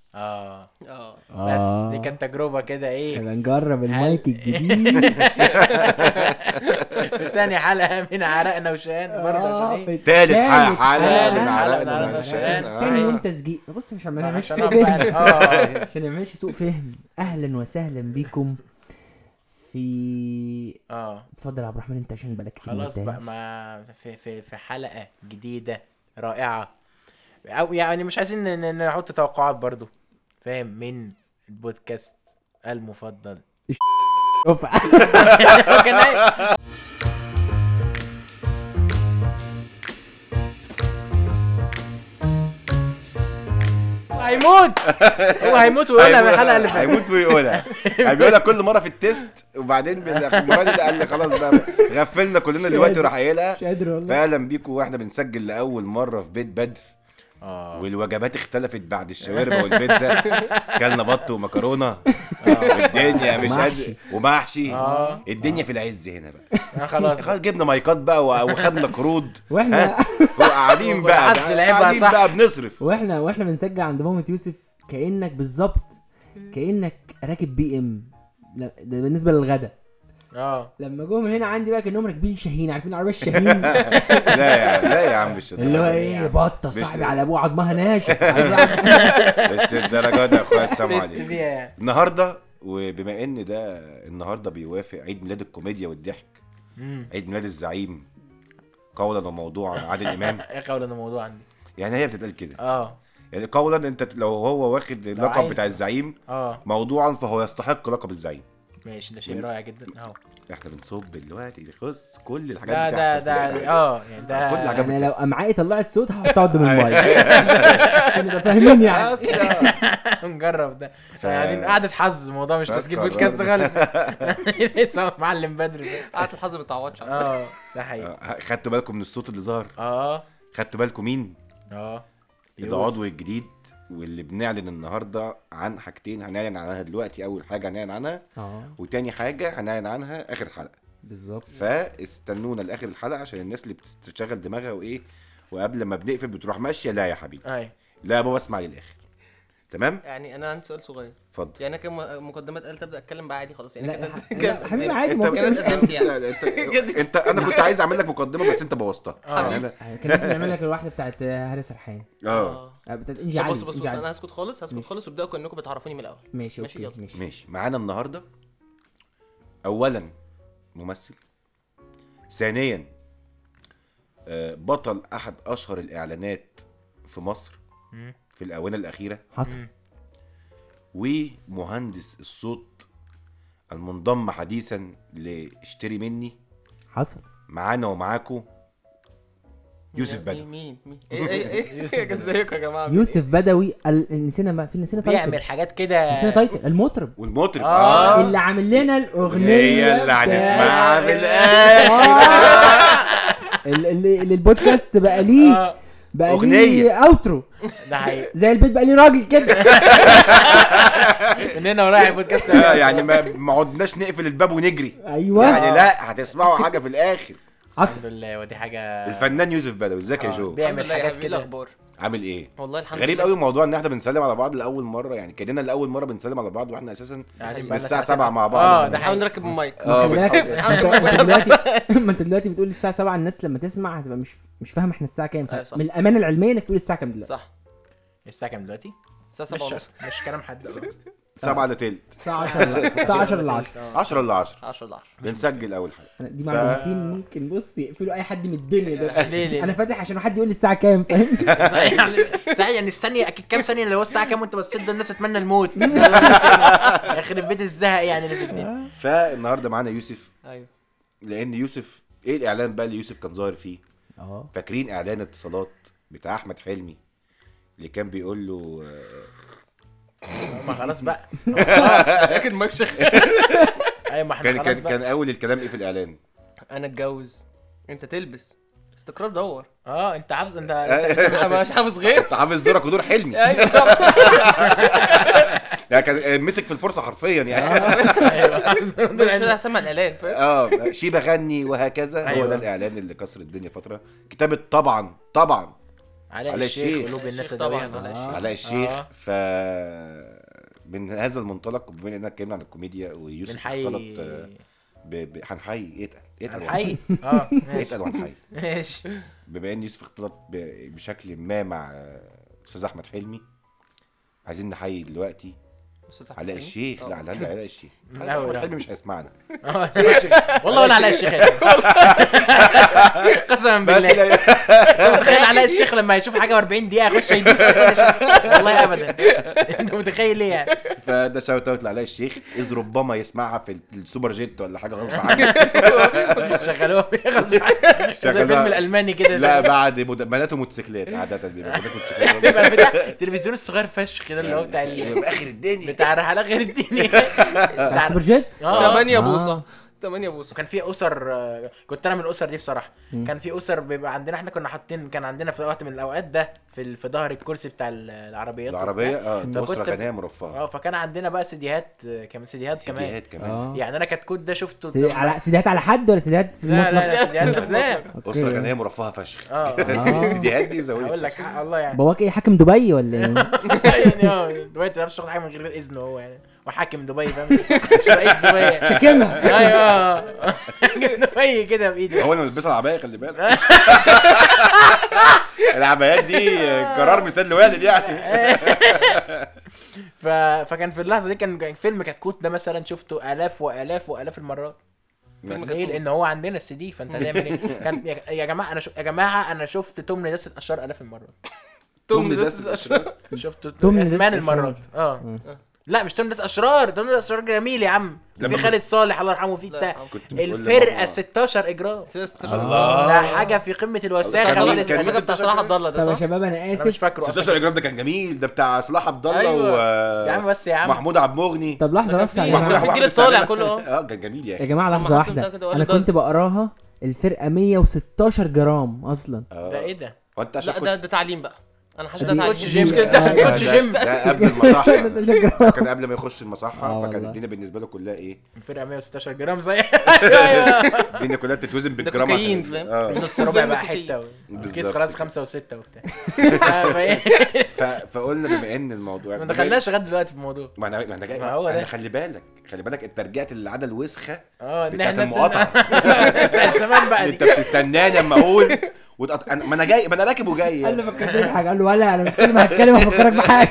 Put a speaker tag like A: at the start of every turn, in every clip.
A: اه
B: اه
A: بس دي كانت تجربه كده ايه
C: يبقى نجرب المايك الجديد
A: في تاني حلقه من عرقنا وشان برضه عشان
C: آه،
A: ايه
C: في
D: تالت
C: تالت
D: حلقة
A: حلقة
D: من
A: من
D: عرقنا
A: عرقنا
D: من
A: وشان.
D: عشان.
C: تاني
D: آه.
C: يوم تسجيل بص مش عمال نعملش
A: عشان
C: سوء
A: أبقى-
C: فهم
A: اه
C: عشان نعملش سوء فهم اهلا وسهلا بيكم في
A: اه
C: اتفضل يا عبد الرحمن انت عشان بقالك كتير ما
A: خلاص بقى
C: قلتهاش.
A: ما في في في حلقه جديده رائعه او يعني مش عايزين ن- ن- نحط توقعات برضو فاهم من البودكاست المفضل
C: اوف
A: كان إيه؟ هيموت هو هيموت ويقولها من الحلقه اللي فاتت
D: هيموت ويقولها هيقولها كل مره في التيست وبعدين بال- في المره دي قال لي خلاص بقى غفلنا كلنا دلوقتي وراح قايلها
C: مش قادر والله
D: فاهلا بيكم واحنا بنسجل لاول مره في بيت بدر
A: اه
D: والوجبات اختلفت بعد الشاورما والبيتزا كلنا بط ومكرونه والدنيا مش
C: ومحشي.
D: قادر ومحشي
A: اه
D: الدنيا في العز هنا بقى
A: آه، خلاص
D: خلاص جبنا مايكات بقى و- وخدنا قروض
C: واحنا
D: وقاعدين بقى
A: وبالعز لعبها
D: قاعدين
A: صح.
D: بقى بنصرف
C: واحنا واحنا بنسجل عند مامة يوسف كانك بالظبط كانك راكب بي ام لا ده بالنسبه للغدا
A: اه
C: لما جم هنا عندي بقى كانهم راكبين شاهين عارفين العربيه الشاهين
D: لا يا عم لا يا عم مش
C: اللي هو
D: الدرجة دي
C: ايه
D: يا عم.
C: بطه
D: مش-
C: صاحبي على ابوه عضمها ناشف
D: مش الدرجه دي يا اخويا السلام
A: تست
D: عليكم
A: بيها يعني
D: النهارده وبما ان ده النهارده بيوافق عيد ميلاد الكوميديا والضحك
A: مم.
D: عيد ميلاد الزعيم قولا وموضوعا عادل امام
A: ايه قول انا الموضوع عندي
D: يعني هي بتتقال كده
A: اه
D: يعني قولا انت لو هو واخد اللقب
A: عايز-
D: بتاع الزعيم
A: اه
D: موضوعا فهو يستحق لقب الزعيم
A: ماشي ده شيء رائع جدا اهو
D: احنا بنصب دلوقتي خص كل الحاجات
A: ده
D: بتحصل
A: ده
D: في
A: ده
D: الحلقة.
A: اه يعني ده
D: كل حاجة
C: انا لو امعائي طلعت صوت هحطها قدام المايك عشان نبقى فاهمين يعني
D: أصلاً.
A: نجرب ده
D: ف-
A: يعني قعدة حظ الموضوع مش
D: بس
A: تسجيل
D: قررنا.
A: بودكاست خالص لسه معلم بدري
B: قعدة الحظ ما بتعوضش عنها.
A: اه ده حقيقي
D: آه، خدتوا بالكم من الصوت اللي ظهر
A: اه
D: خدتوا بالكم مين
A: اه
D: العضو الجديد واللي بنعلن النهارده عن حاجتين هنعلن عنها دلوقتي اول حاجه هنعلن عنها
C: اه
D: وتاني حاجه هنعلن عنها اخر حلقه
C: بالظبط
D: فاستنونا لاخر الحلقه عشان الناس اللي بتشغل دماغها وايه وقبل ما بنقفل بتروح ماشيه لا يا حبيبي
A: اي
D: لا يا بابا اسمع للاخر تمام
B: يعني انا عندي سؤال صغير
D: اتفضل
B: يعني انا كان مقدمات قلت ابدا اتكلم بقى عادي خلاص يعني
C: لا
B: كده
C: لا،
B: كده-
C: حبيبي عادي
D: انت
C: ما فيش
B: كده
C: مشكلة.
B: اتقدمت يعني
D: لا، لا، انت انت انا كنت عايز اعمل لك مقدمه بس انت بوظتها
A: آه.
D: يعني انا
C: كان نفسي نعمل لك الواحده بتاعت هاري سرحان
D: اه
C: آه، بتاعت انجي
B: طب
C: علي
B: بص بص بص
C: إنجي علي.
B: انا هسكت خالص هسكت خالص وابداوا كانكم بتعرفوني من الاول
C: ماشي
B: ماشي،
C: اوكي
B: يلا.
C: ماشي
D: ماشي معانا النهارده اولا ممثل ثانيا آه، بطل احد اشهر الاعلانات في مصر
A: مم.
D: في الاونه الاخيره
C: حصل
D: ومهندس الصوت المنضم حديثا لاشتري مني
C: حصل
D: معانا ومعاكم يوسف بدر
B: مين مين مين ايه ايه ايه ازيكم يا جماعه
C: يوسف بدوي ال- نسينا ما في نسينا
A: بيعمل
C: تايتل
A: حاجات كده
C: نسينا تايتل المطرب
D: والمطرب
A: آه.
D: اه
C: اللي عامل لنا الاغنيه
D: هي اللي
C: بتاعت-
D: هنسمعها في الاخر
C: آه. ال- اللي اللي البودكاست بقى ليه
A: اه
C: بقى
D: أغنية.
C: ليه اوترو
A: ده حقيقي
C: زي البيت بقى ليه راجل كده
A: من هنا ورايح البودكاست
D: آه، يعني ما ما عدناش نقفل الباب ونجري
C: ايوه
D: يعني لا هتسمعوا حاجه في الاخر
C: حصل
A: الحمد لله ودي حاجه
D: الفنان يوسف بدوي ازيك يا
A: آه،
D: جو
B: الحمد
A: بيعمل
B: لله يا
A: حاجات
B: حبيبي إيه
A: كده
B: الاخبار
D: عامل ايه
B: والله الحمد
D: غريب
B: لله
D: قوي موضوع ان احنا بنسلم على بعض لاول مره يعني كاننا لاول مره بنسلم على بعض واحنا اساسا
A: قاعدين
D: من
A: بقالنا
D: الساعه
A: ساعتين.
D: 7 مع بعض
A: اه ده
B: نحاول
A: حقيقي
B: نركب المايك
D: اه
C: خلي بالك،
D: بنحاول-
C: انت انت دلوقتي ما انت دلوقتي بتقول الساعه 7 الناس لما تسمع هتبقى مش مش فاهمه احنا الساعه كام
B: أيوة صح.
C: من الامانه العلميه انك تقول الساعه كام دلوقتي
B: صح
A: الساعه كام دلوقتي؟
B: الساعه
A: مش
B: 7 ونص
A: مش كلام حد
D: 7 الا تلت
C: الساعه 10 ل- الساعه 10 ل 10
D: 10 الا 10
B: 10 ل 10
D: بنسجل اول حاجه
C: دي معلومتين ممكن بص يقفلوا اي حد من الدنيا ده
A: ليه ليه
C: انا فاتح عشان حد يقول لي الساعه كام فاهم
A: صحيح يعني صحيح يعني الثانيه اكيد كام ثانيه اللي هو الساعه كام وانت بصيت ده الناس تتمنى الموت يخرب بيت الزهق يعني اللي في الدنيا
D: فالنهارده معانا يوسف
B: ايوه
D: لان يوسف ايه الاعلان بقى اللي يوسف كان ظاهر فيه
C: اه
D: فاكرين اعلان اتصالات بتاع احمد حلمي اللي كان بيقول له آه،
A: ما خلاص بقى
B: لكن المايك شغال
A: ايوه ما احنا
D: كان
A: خلاص
D: كان
A: بقى
D: كان اول الكلام ايه في الاعلان
B: انا اتجوز انت تلبس استقرار دور
A: اه انت حافظ انت
B: مش مش حافظ غير
D: انت حافظ دورك ودور حلمي
B: ايوه طبعا
D: يعني كان آه، مسك في الفرصه حرفيا يعني
A: ايوه حافظ
B: مش هسمع الاعلان فاهم
D: اه شيبه غني وهكذا هو
A: أيوة.
D: ده الاعلان اللي كسر الدنيا فتره كتابه طبعا طبعا
A: علاء
D: علاء
A: الشيخ
D: الشيخ.
A: قلوب الناس
B: الشيخ طبعاً،
A: الدوية
B: علاء
A: طبعاً.
B: الشيخ.
D: علاء الشيخ
A: آه.
D: ف من هذا المنطلق وبما اننا اتكلمنا عن الكوميديا ويوسف
A: بنحيي
D: اختلط آه، ب... ب... هنحيي اتقل اتقل
A: هنحيي اه ماشي
D: اتقل وهنحيي
A: ماشي
D: بما ان يوسف اختلط ب... بشكل ما مع آه، استاذ احمد حلمي عايزين نحيي دلوقتي
B: أستاذ أحمد
D: علاء
B: حلمي.
D: الشيخ
B: آه.
D: لا لا لا علاء الشيخ
A: من
D: علاء
A: أول،
D: احمد
A: آه.
D: حلمي مش هيسمعنا
A: آه. والله ولا علاء الشيخ قسما
D: بس
A: بالله
D: لا-
A: انت متخيل علاء الشيخ لما يشوف حاجه 40 دقيقه يخش يدوس اصلا يشوف- والله ابدا انت متخيل ايه يعني
D: فده شوت اوت لعلاء الشيخ اذ ربما يسمعها في السوبر جيت ولا حاجه غصب عنه
A: شغلوه غصب عنه. زي
D: شغلوها.
A: فيلم الالماني كده
D: لا
A: شغال.
D: بعد مد- بنات وموتوسيكلات عاده بيبقى بنات وموتوسيكلات
A: بيبقى بتاع التلفزيون الصغير فشخ كده اللي هو بتاع ال-
D: يبقى اخر الدنيا
A: بتاع رحلات غير الدنيا
C: بتاع
A: بتاع
C: السوبر جيت
A: اه
B: 8
C: آه.
B: بوصه 8 بوصه
A: وكان في اسر آه، كنت انا من الاسر دي بصراحه كان في اسر بيبقى عندنا احنا كنا حاطين كان عندنا في وقت من الاوقات ده في ال- في ظهر الكرسي بتاع ال- العربيات
D: العربيه
A: وبتاع.
D: اه ده اسره
A: فكنت-
D: غنيه مرفهه
A: اه فكان عندنا بقى سيديهات آه، كمان سيديهات كمان
D: سيديهات كمان
C: اه
A: يعني انا كتكوت ده شفته
C: سيدي- على سيديهات على حد ولا سيديهات في
A: لا لا
C: المطلق
A: لا سيديهات
B: سيدي
A: افلام
C: أوكي.
D: اسره غنيه مرفهه فشخ
A: اه
C: آه.
D: السيديهات دي زودت
A: هقول لك حق الله يعني
C: باباك ايه حاكم دبي ولا ايه
A: يعني اه دبي ما تعرفش تاخد حاجه من غير اذنه هو يعني وحاكم دبي فاهم مش رئيس دبي
C: شكمها
A: ايوه حاكم دبي كده بايده
D: هو اللي ملبسها العبايه خلي بالك العبايات دي قرار مثال لوالد يعني
A: ف... فكان في اللحظه دي كان كان فيلم كتكوت ده مثلا شفته الاف والاف والاف المرات بس
B: فيلم
A: ليه
B: كتكوت.
A: لان هو عندنا السي دي فانت هتعمل ايه كان يا- يا جماعه انا شو... يا جماعه انا شفت توم ندسة اشهر الاف المرات
B: توم
D: توم
B: دس
D: دس
B: اشرار
A: شفت
C: توم
A: مان
C: ندسة
A: المرات اه لا مش توم ندسة اشرار توم ندسة اشرار جميل يا عم في
D: لما
A: خالد صالح الله يرحمه في
B: لا،
A: بتاع
B: عم.
D: كنت بتقول
A: الفرقه
D: لماما-
A: 16 اجرام
D: الله.
A: ده حاجه في قمه الوساخه
D: كان-
A: من
D: كان
A: ال-
D: مين
B: بتاع صلاح عبد الله
C: طب يا
B: ده صح؟
C: شباب انا
A: انا مش
C: اسف
A: فاكره
D: 16
A: اصلا
D: اجرام ده كان جميل ده بتاع صلاح عبد الله
B: أيوة.
D: و
A: يا عم بس يا عم
D: محمود عبد المغني
C: طب لحظه بس يا
B: في-
C: جماعه
B: كان في الجيل الطالع كله اه
D: اه كان جميل يا
C: يا
D: اخي
C: جماعه
B: لما
C: لحظه
B: حطوا بتاع
C: واحده
B: كده
C: انا
B: وقالوا
C: كنت
B: دز.
C: بقراها الفرقه 116 جرام اصلا
A: ده ايه ده
D: وانت عشان
B: لا
D: كنت
B: ده ده تعليم بقى انا حاسس
C: دي-
B: ده
A: كوتش
B: تعليم
A: جيم
C: دي-
A: انت عشان
C: آه،
A: كوتش
D: ده-
A: جيم
D: ده قبل المصحة
C: 116 جرام
D: كان قبل ما يخش المصحة
C: آه
D: فكان
C: والله.
D: الدنيا بالنسبة له كلها ايه
A: الفرقه 116 جرام زي ايوه ايوه
D: الدنيا كلها بتتوزن
B: ده
D: بالجرام
B: كوكايين،
D: عشان-
B: فاهم؟
D: اه
A: نص ربع
B: فيلم
A: بقى
B: كوكايين.
A: حته و-
D: بالظبط
A: الكيس خلاص
D: كده.
A: خمسة وستة وبتاع ف- فايه
D: ف- فقلنا بما ان الموضوع
A: ما دخلناش لغايه دلوقتي في الموضوع
D: ما انا ما انا جاي
A: ما هو
D: انا
A: ده.
D: خلي بالك خلي بالك انت رجعت للعاده الوسخه
A: اه ان
D: بتاعت
A: احنا
D: المقاطعه
A: بتاعت زمان بقى
D: اللي
A: دي
D: انت بتستناني اما اقول وتقط... أنا... ما انا جاي ما انا راكب وجاي
C: قال لي فكرتني بحاجه قال له ولا انا مش كل ما هتكلم هفكرك بحاجه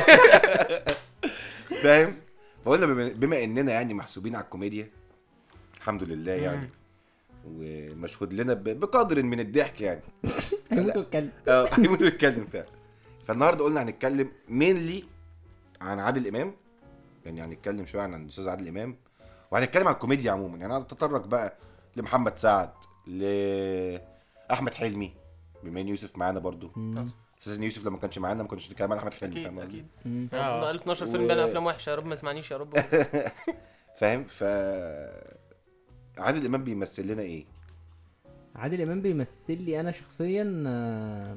D: فاهم فقلنا بما... بما اننا يعني محسوبين على الكوميديا الحمد لله يعني ومشهود لنا ب... بقدر من الضحك يعني
C: هيموت ويتكلم
D: اه هيموت ويتكلم فعلا فالنهارده قلنا هنتكلم مينلي عن عادل امام يعني هنتكلم شويه عن الاستاذ عادل امام وهنتكلم عن الكوميديا عموما يعني هنتطرق بقى لمحمد سعد لاحمد حلمي بما ان يوسف معانا برضو اساسا يوسف لما كانش معانا ما كناش نتكلم عن احمد حلمي
B: اكيد
D: فاهم قصدي
B: اكيد
A: آه.
B: والله قال 12
D: و-
B: فيلم بين افلام وحشه يا رب ما يسمعنيش يا رب
D: فاهم ف عادل امام بيمثل لنا ايه
C: عادل امام بيمثل لي انا شخصيا آه،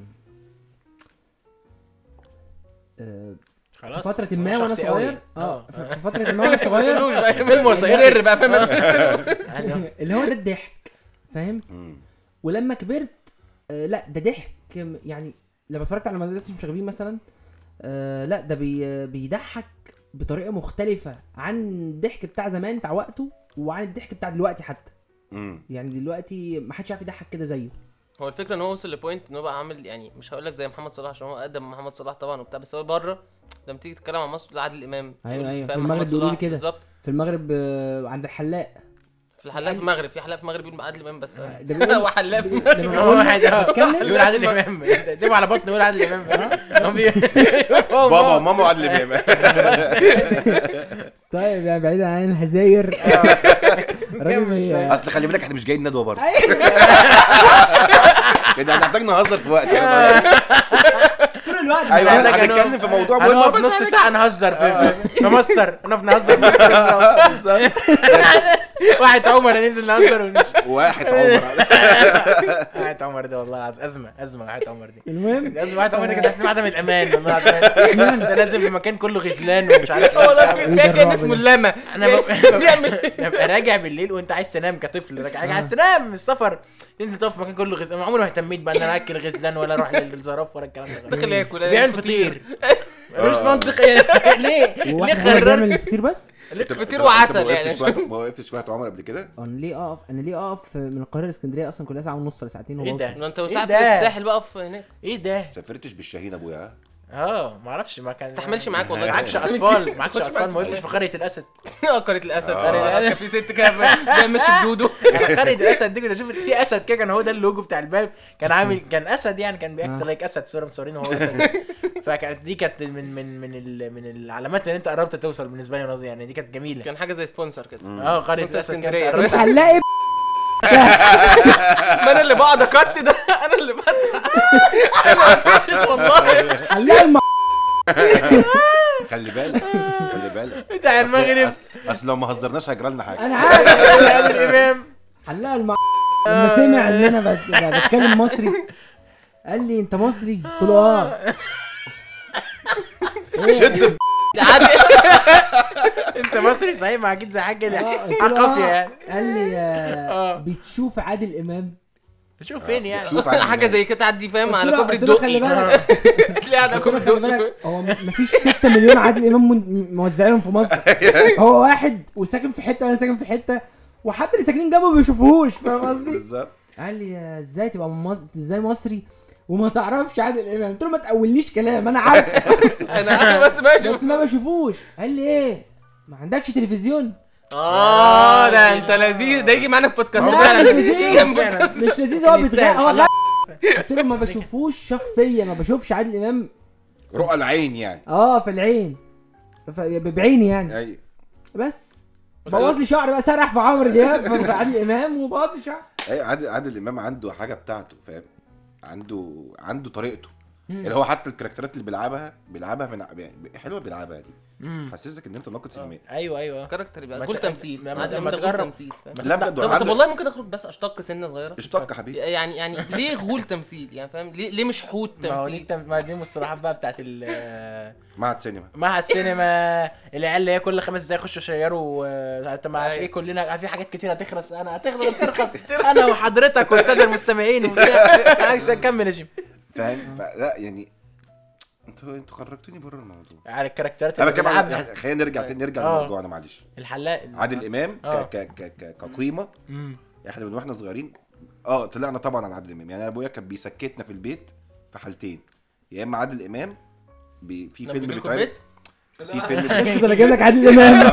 C: آه، في
A: خلاص
C: فترة ما
A: هو
C: وانا
A: شخصي
C: صغير
A: قوي.
C: اه في في فترة ما وانا صغير
B: تقولوش بقى فيلم وثائقي سر بقى فاهم
A: يعني
C: اللي هو ده الضحك فاهم
D: مم.
C: ولما كبرت آه لا ده ضحك يعني لما اتفرجت على مدرسة المشاغبين مثلا آه لا ده بي بيضحك بطريقة مختلفة عن الضحك بتاع زمان بتاع وقته وعن الضحك بتاع دلوقتي حتى
D: مم.
C: يعني دلوقتي ما حدش عارف يضحك كده زيه
B: هو الفكره ان هو وصل لبوينت ان هو بقى عامل يعني مش هقول لك زي محمد صلاح عشان هو اقدم من محمد صلاح طبعا وبتاع بس هو بره لما تيجي تتكلم عن مصر تقول عادل امام
C: أيوة،
B: تقول
C: أيوة،
B: فاهم
C: في المغرب
B: محمد
C: بيقولوا لي
B: صلاح
C: كده.
B: بالظبط
C: في المغرب آه عند الحلاق
B: في الحلاق في المغرب في حلاق في المغرب بيقول عادل امام بس
C: ده بيقول-
B: هو حلاق في
C: لما
B: المغرب.
A: هو
C: بقول له-
A: واحد اه
C: بتكلم
A: يقول عادل امام تبقى على بطنه يقول عادل امام فاهم؟ هو بي- هو-
D: بابا
A: هو-
D: وماما وعادل امام
C: طيب يعني بعيدا عن الهزاير الراجل بي-
D: اصل خلي بالك احنا مش جايين ندوه برضه يعني هنحتاج نهزر في وقت يعني
C: طول الوقت
D: ايوه
A: عندك
D: احنا
A: هنقف-
D: هنتكلم في موضوع مهم
A: هنقف
D: بس
A: نص ساعه نهزر في في- في ماستر نقف نهزر
D: بالظبط.
A: واحد عمر هننزل نهزر ونمشي
D: واحد عمر
A: واحد عمر ده والله العظيم ازمه ازمه واحد عمر دي
C: المهم
A: ازمه واحد عمر دي كانت تحس عدم الامان والله العظيم انت نازل في مكان كله غزلان ومش عارف
B: هو ده
A: ايه
B: في
C: إيه
B: ده
C: ده
B: كان
C: الرعب
B: اسمه
C: ده؟
B: اللامة
A: انا
B: يعني
A: ببقى-
B: بيعمل
A: ببقى راجع بالليل وانت عايز تنام كطفل راجع راجع عايز تنام من السفر تنزل تقف في مكان كله غزلان عمري ما اهتميت بقى ان انا اكل غزلان ولا اروح للزرافه ولا الكلام ده
B: داخل ياكل
A: بيع الفطير ملوش منطق يعني ليه؟ ليه
C: هو احنا
A: خرر
C: بنعمل الفطير بس
D: أنت-
B: فطير
D: أنت-
B: وعسل
D: أنت ما
B: يعني.
D: وقفتش واحد- ما وقفتش واحد عمر قبل كده
C: انا ليه اقف انا ليه اقف من القاهره لاسكندريه اصلا كلها ساعه ونص ولا ساعتين
A: إيه ده؟
C: وبوصل
B: ما انت
A: إيه
B: ساعات
A: ده؟
B: في الساحل بقى في هناك
A: ايه ده؟
D: سافرتش بالشاهين ابويا
A: اه ما اعرفش ما كان
B: استحملش معاك والله
A: معكش اطفال معكش اطفال ما قلتش في قريه الاسد
B: اه قرية الاسد
D: آه.
B: قرية الاسد كان في ست كده بيمشي بدوده
A: انا قريه الاسد دي كنت اشوف في اسد كده كان هو ده اللوجو بتاع الباب كان عامل كان اسد يعني كان بياكت
C: آه.
A: لايك اسد صوره مصورينه وهو اسد فكانت دي كانت من من من ال- من العلامات اللي انت قربت توصل بالنسبه لي وانا صغير، يعني دي كانت جميله
B: كان حاجه زي سبونسر كده
A: اه قريه
B: سبونسر
A: الاسد
B: اسكندرية.
A: كانت قربت-
C: هنلاقي
B: ما انا اللي بقعد اكت ده انا اللي بدع انا بتفشخ والله
C: هنلاقي الم...
D: خلي بالك خلي بالك
A: بتاع
D: أصل-
A: المغرب
D: أصل- اصل لو ما هزرناش هيجرى لنا حاجه
C: انا عارف
A: عادل امام
C: هنلاقي الم... لما سمع ان انا بت- بتكلم مصري قال لي انت مصري قلت له اه
D: شد في
B: عادي
A: انت مصري صحيح ما اكيد زي حاجه كده
C: آه، قلت له
A: عقافيه
C: آه.
A: يعني
C: قال لي آه،
A: آه.
C: بتشوف عادل امام
A: شوف فين يعني
D: شوف عادل
B: حاجه
D: إمام.
B: زي كده تعدي فاهم
C: قلت
B: على
C: له-
B: كوبري
C: قلت له خلي
B: الدقي
C: بالك
B: تلاقي على
C: قلت
B: كوبري
C: له خلي
B: الدقي
C: بالك هو مفيش 6 مليون عادل امام من- موزعينهم في مصر هو واحد وساكن في حته وانا ساكن في حته وحتى اللي ساكنين جنبه ما بيشوفوهوش فاهم قصدي؟
D: بالظبط
C: قال لي آه، ازاي تبقى مص... ازاي مصري وما تعرفش عادل امام قلت له ما تقوليش كلام انا عارف
B: انا انا بس ماشي
C: بس ما بشوفوش قال لي ايه ما عندكش تلفزيون
B: اه ده انت لذيذ ده يجي معانا في بودكاست
C: لا
A: فعلا
C: مش
A: كده.
C: لذيذ
A: فعلا.
B: بودكاست
C: مش لذيذ هو
A: يستاهل.
C: بيتغير هو
A: لا.
C: غ- قلت له ما بشوفوش شخصيا ما بشوفش عادل امام
D: رؤى العين يعني
C: اه في العين ف- بعيني يعني
D: اي
C: بس بوظ لي شعري بقى سرح في عمرو دياب في في عادل امام وبوظ لي شعري
D: اي عادل عادل امام عنده حاجه بتاعته فاهم عنده عنده طريقته اللي هو حتى الكاركترات اللي بيلعبها بيلعبها من يعني حلوه بيلعبها دي
A: مم.
D: حسسك ان انت ناقد سينمائي
A: ايوه ايوه
B: كاركتر
A: ما
B: يبقى كل
A: ت-
B: تمثيل
A: لما-
B: عادل
A: لما
B: امام ده كل
A: تجرب-
B: تمثيل فاهم؟
D: لا بجد
B: طب طب
D: عندك-
B: والله ممكن اخرج بس اشتق سنه صغيره
D: اشتق يا حبيبي
B: يعني يعني ليه غول تمثيل يعني فاهم ليه ليه مش حوت
A: ما هو دي
B: تمثيل
A: التم- ما دي المصطلحات بقى بتاعت ال
D: معهد سينما
A: معهد السينما العيال اللي هي كل خمس دقايق يخشوا يشيروا آه، انت ما
B: أيوة.
A: ايه كلنا في حاجات كتير هتخلص انا هتخلص هترخص انا وحضرتك والساده المستمعين وبتاع عكس كمل يا جيم
D: فاهم فلا يعني انتوا انتوا خرجتوني بره الموضوع
A: على الكاركترات
D: انا
A: اللي
D: بتكلم
A: بنلعبها
D: على خلينا نرجع تاني نرجع
A: آه.
D: لموضوعنا معلش
A: الحلاق
D: عادل امام
A: آه.
D: ك ك ك ك كقيمه
A: مم.
D: احنا من واحنا صغيرين اه طلعنا طبعا على عادل امام يعني أنا ابويا كان بيسكتنا في البيت في حالتين يا اما عادل امام بي في
B: لما
D: فيلم
B: بيجيلكوا
D: بيتعرض
B: البيت
D: في فيلم
C: اسكت انا جايب لك عادل امام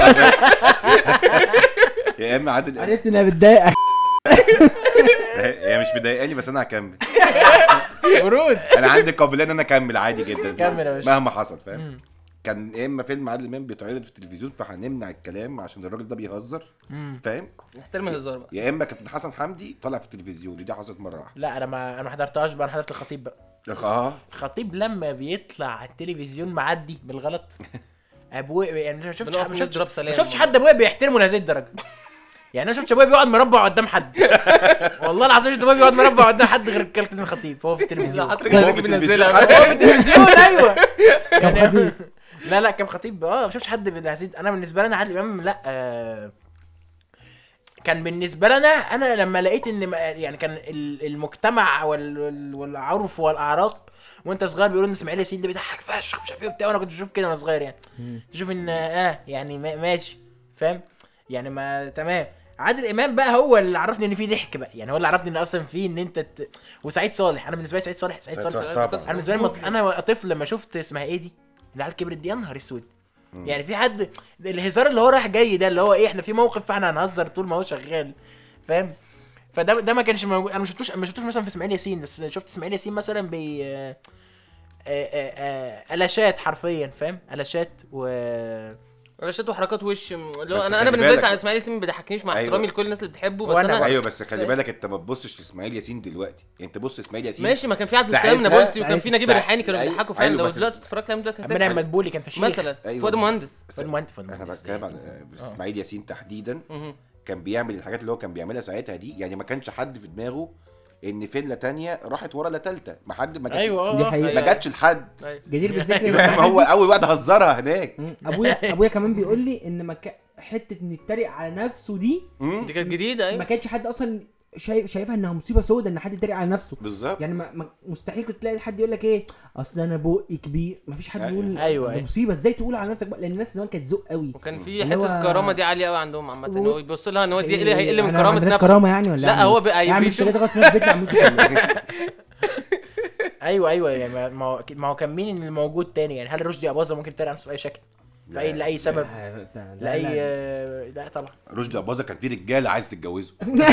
D: يا اما عادل امام
C: عرفت انها بتضايق
D: هي مش مضايقاني بس انا هكمل
A: ورود
D: انا عندي قابليه ان انا اكمل عادي جدا
A: كمل يا باشا.
D: مهما حصل فاهم
A: مم.
D: كان يا اما فيلم عادل امام بيتعرض في التلفزيون فهنمنع الكلام عشان الراجل ده بيهزر
A: مم.
D: فاهم
B: نحترم الهزار بقى
D: يا اما كابتن حسن حمدي طلع في التلفزيون ودي حصلت مره واحده
A: لا انا ما انا ما حضرتهاش بقى انا حضرت الخطيب بقى
D: اه
A: الخطيب لما بيطلع على التلفزيون معدي بالغلط ابويا يعني ما شفتش
B: بنقف
A: ما شفتش
B: نضرب
A: ما
B: سلام
A: شفتش حد ابويا بيحترمه لهذه الدرجه يعني انا شفتش ابويا بيقعد مربع قدام حد والله العظيم شفت ابويا بيقعد مربع قدام حد غير كابتن الخطيب هو في التلفزيون
B: حضرتك
D: هو
B: اللي
D: في
B: بينزلها
D: التلفزيون.
A: هو في التلفزيون ايوه
C: كان
A: يعني-
C: خطيب
A: لا لا كان خطيب اه ما شفتش حد بالهزيد انا بالنسبه لي انا عادل امام لا آه كان بالنسبه لنا انا لما لقيت ان ما- يعني كان ال- المجتمع وال- وال- والعرف والاعراق وانت صغير بيقولوا ان اسماعيل ياسين ده بيضحك فشخ مش عارف ايه وبتاع وانا كنت بشوف كده وانا صغير يعني تشوف ان اه يعني ما- ماشي فاهم يعني ما تمام عادل امام بقى هو اللي عرفني ان في ضحك بقى يعني هو اللي عرفني ان اصلا في ان انت ت... وسعيد صالح انا بالنسبه لي سعيد صالح سعيد
D: سعيد
A: صالح
D: صالح طبعا
A: انا بالنسبه لي مط... انا طفل لما شفت اسمها ايه دي العيال كبرت دي يا نهار اسود يعني في حد الهزار اللي هو رايح جاي ده اللي هو ايه احنا في موقف فاحنا هنهزر طول ما هو شغال فاهم فده ده ما كانش موجود انا ما شفتوش ما شفتوش مثلا في اسماعيل ياسين بس شفت اسماعيل ياسين مثلا بي آه، آه، آه، آه، الاشات حرفيا فاهم الاشات و
B: رشات وحركات وش م- اللي هو
D: بس
B: انا
D: خلي
B: انا بالنسبه لي
D: بالك.
B: بتاع اسماعيل ياسين ما بيضحكنيش مع
D: أيوة.
B: احترامي لكل الناس اللي بتحبه بس
A: وأنا
B: انا
A: برضه.
D: ايوه بس خلي
B: فاهم؟
D: بالك انت ما تبصش لاسماعيل ياسين دلوقتي انت بص اسماعيل ياسين
B: ماشي ما كان في عبد
D: ساعتها-
B: السلام نابلسي وكان في نجيب
D: ساعة-
B: الريحاني كانوا
D: أيوة،
B: بيضحكوا فعلا
D: أيوة،
B: لو
D: بس-
B: دلوقتي اتفرجت عليهم دلوقتي
A: عمنا
B: هتضحك.
A: مدبولي كان فشيخ
B: مثلا
D: أيوة.
B: فؤاد مهندس
D: بس
A: فؤاد مهندس فؤاد
D: انا
A: مهندس
D: بتكلم على اسماعيل ياسين تحديدا
B: مهم.
D: كان بيعمل الحاجات اللي هو كان بيعملها ساعتها دي يعني ما كانش حد في دماغه ان فين لا تانية راحت ورا لا تالتة ما حد ما جاتش
A: ايوه
C: دي
A: اه
C: حقيقة.
D: ما جاتش لحد
B: أيوة.
C: جدير بالذكر
D: ما هو اول واحد هزرها هناك
C: مم. ابويا ابويا كمان بيقول لي ان ما كا- حته ان يتريق على نفسه دي
D: مم.
B: دي كانت جديده
C: ما
B: ايوه
C: كانش حد اصلا شايف شايفها انها مصيبه سودة ان حد يتريق على نفسه
D: بالظبط
C: يعني ما ما مستحيل كنت تلاقي حد يقول لك ايه اصل انا بقي كبير ما فيش حد
D: أيوة.
C: يقول
A: أيوة،
C: ده
A: أيوة.
C: مصيبه ازاي تقول على نفسك بقى لان الناس زمان كانت ذوق قوي
B: وكان في
C: اللي
B: حته
C: هو-
B: الكرامه دي عاليه قوي عندهم عامه ان هو يبص لها ان هو دي
C: إيه،
B: هيقل من
C: أنا ما
B: كرامه
C: عندناش
B: نفسه
C: كرامه يعني ولا
B: لا،
C: يعني
B: هو
C: بس-
B: بقى
C: يعني مش
B: بيشوف-
C: تلاقي غلط في بيتنا عملوا كده.
A: ايوه ايوه يعني ما- ما هو ما هو كان مين اللي موجود تاني يعني هل رشدي اباظه ممكن يتريق على نفسه في اي شكل في اي لاي سبب
C: لا، لا،
A: لاي
C: لا.
A: آه، لا طبعا
D: رشدي اباظه كان في رجاله عايز تتجوزه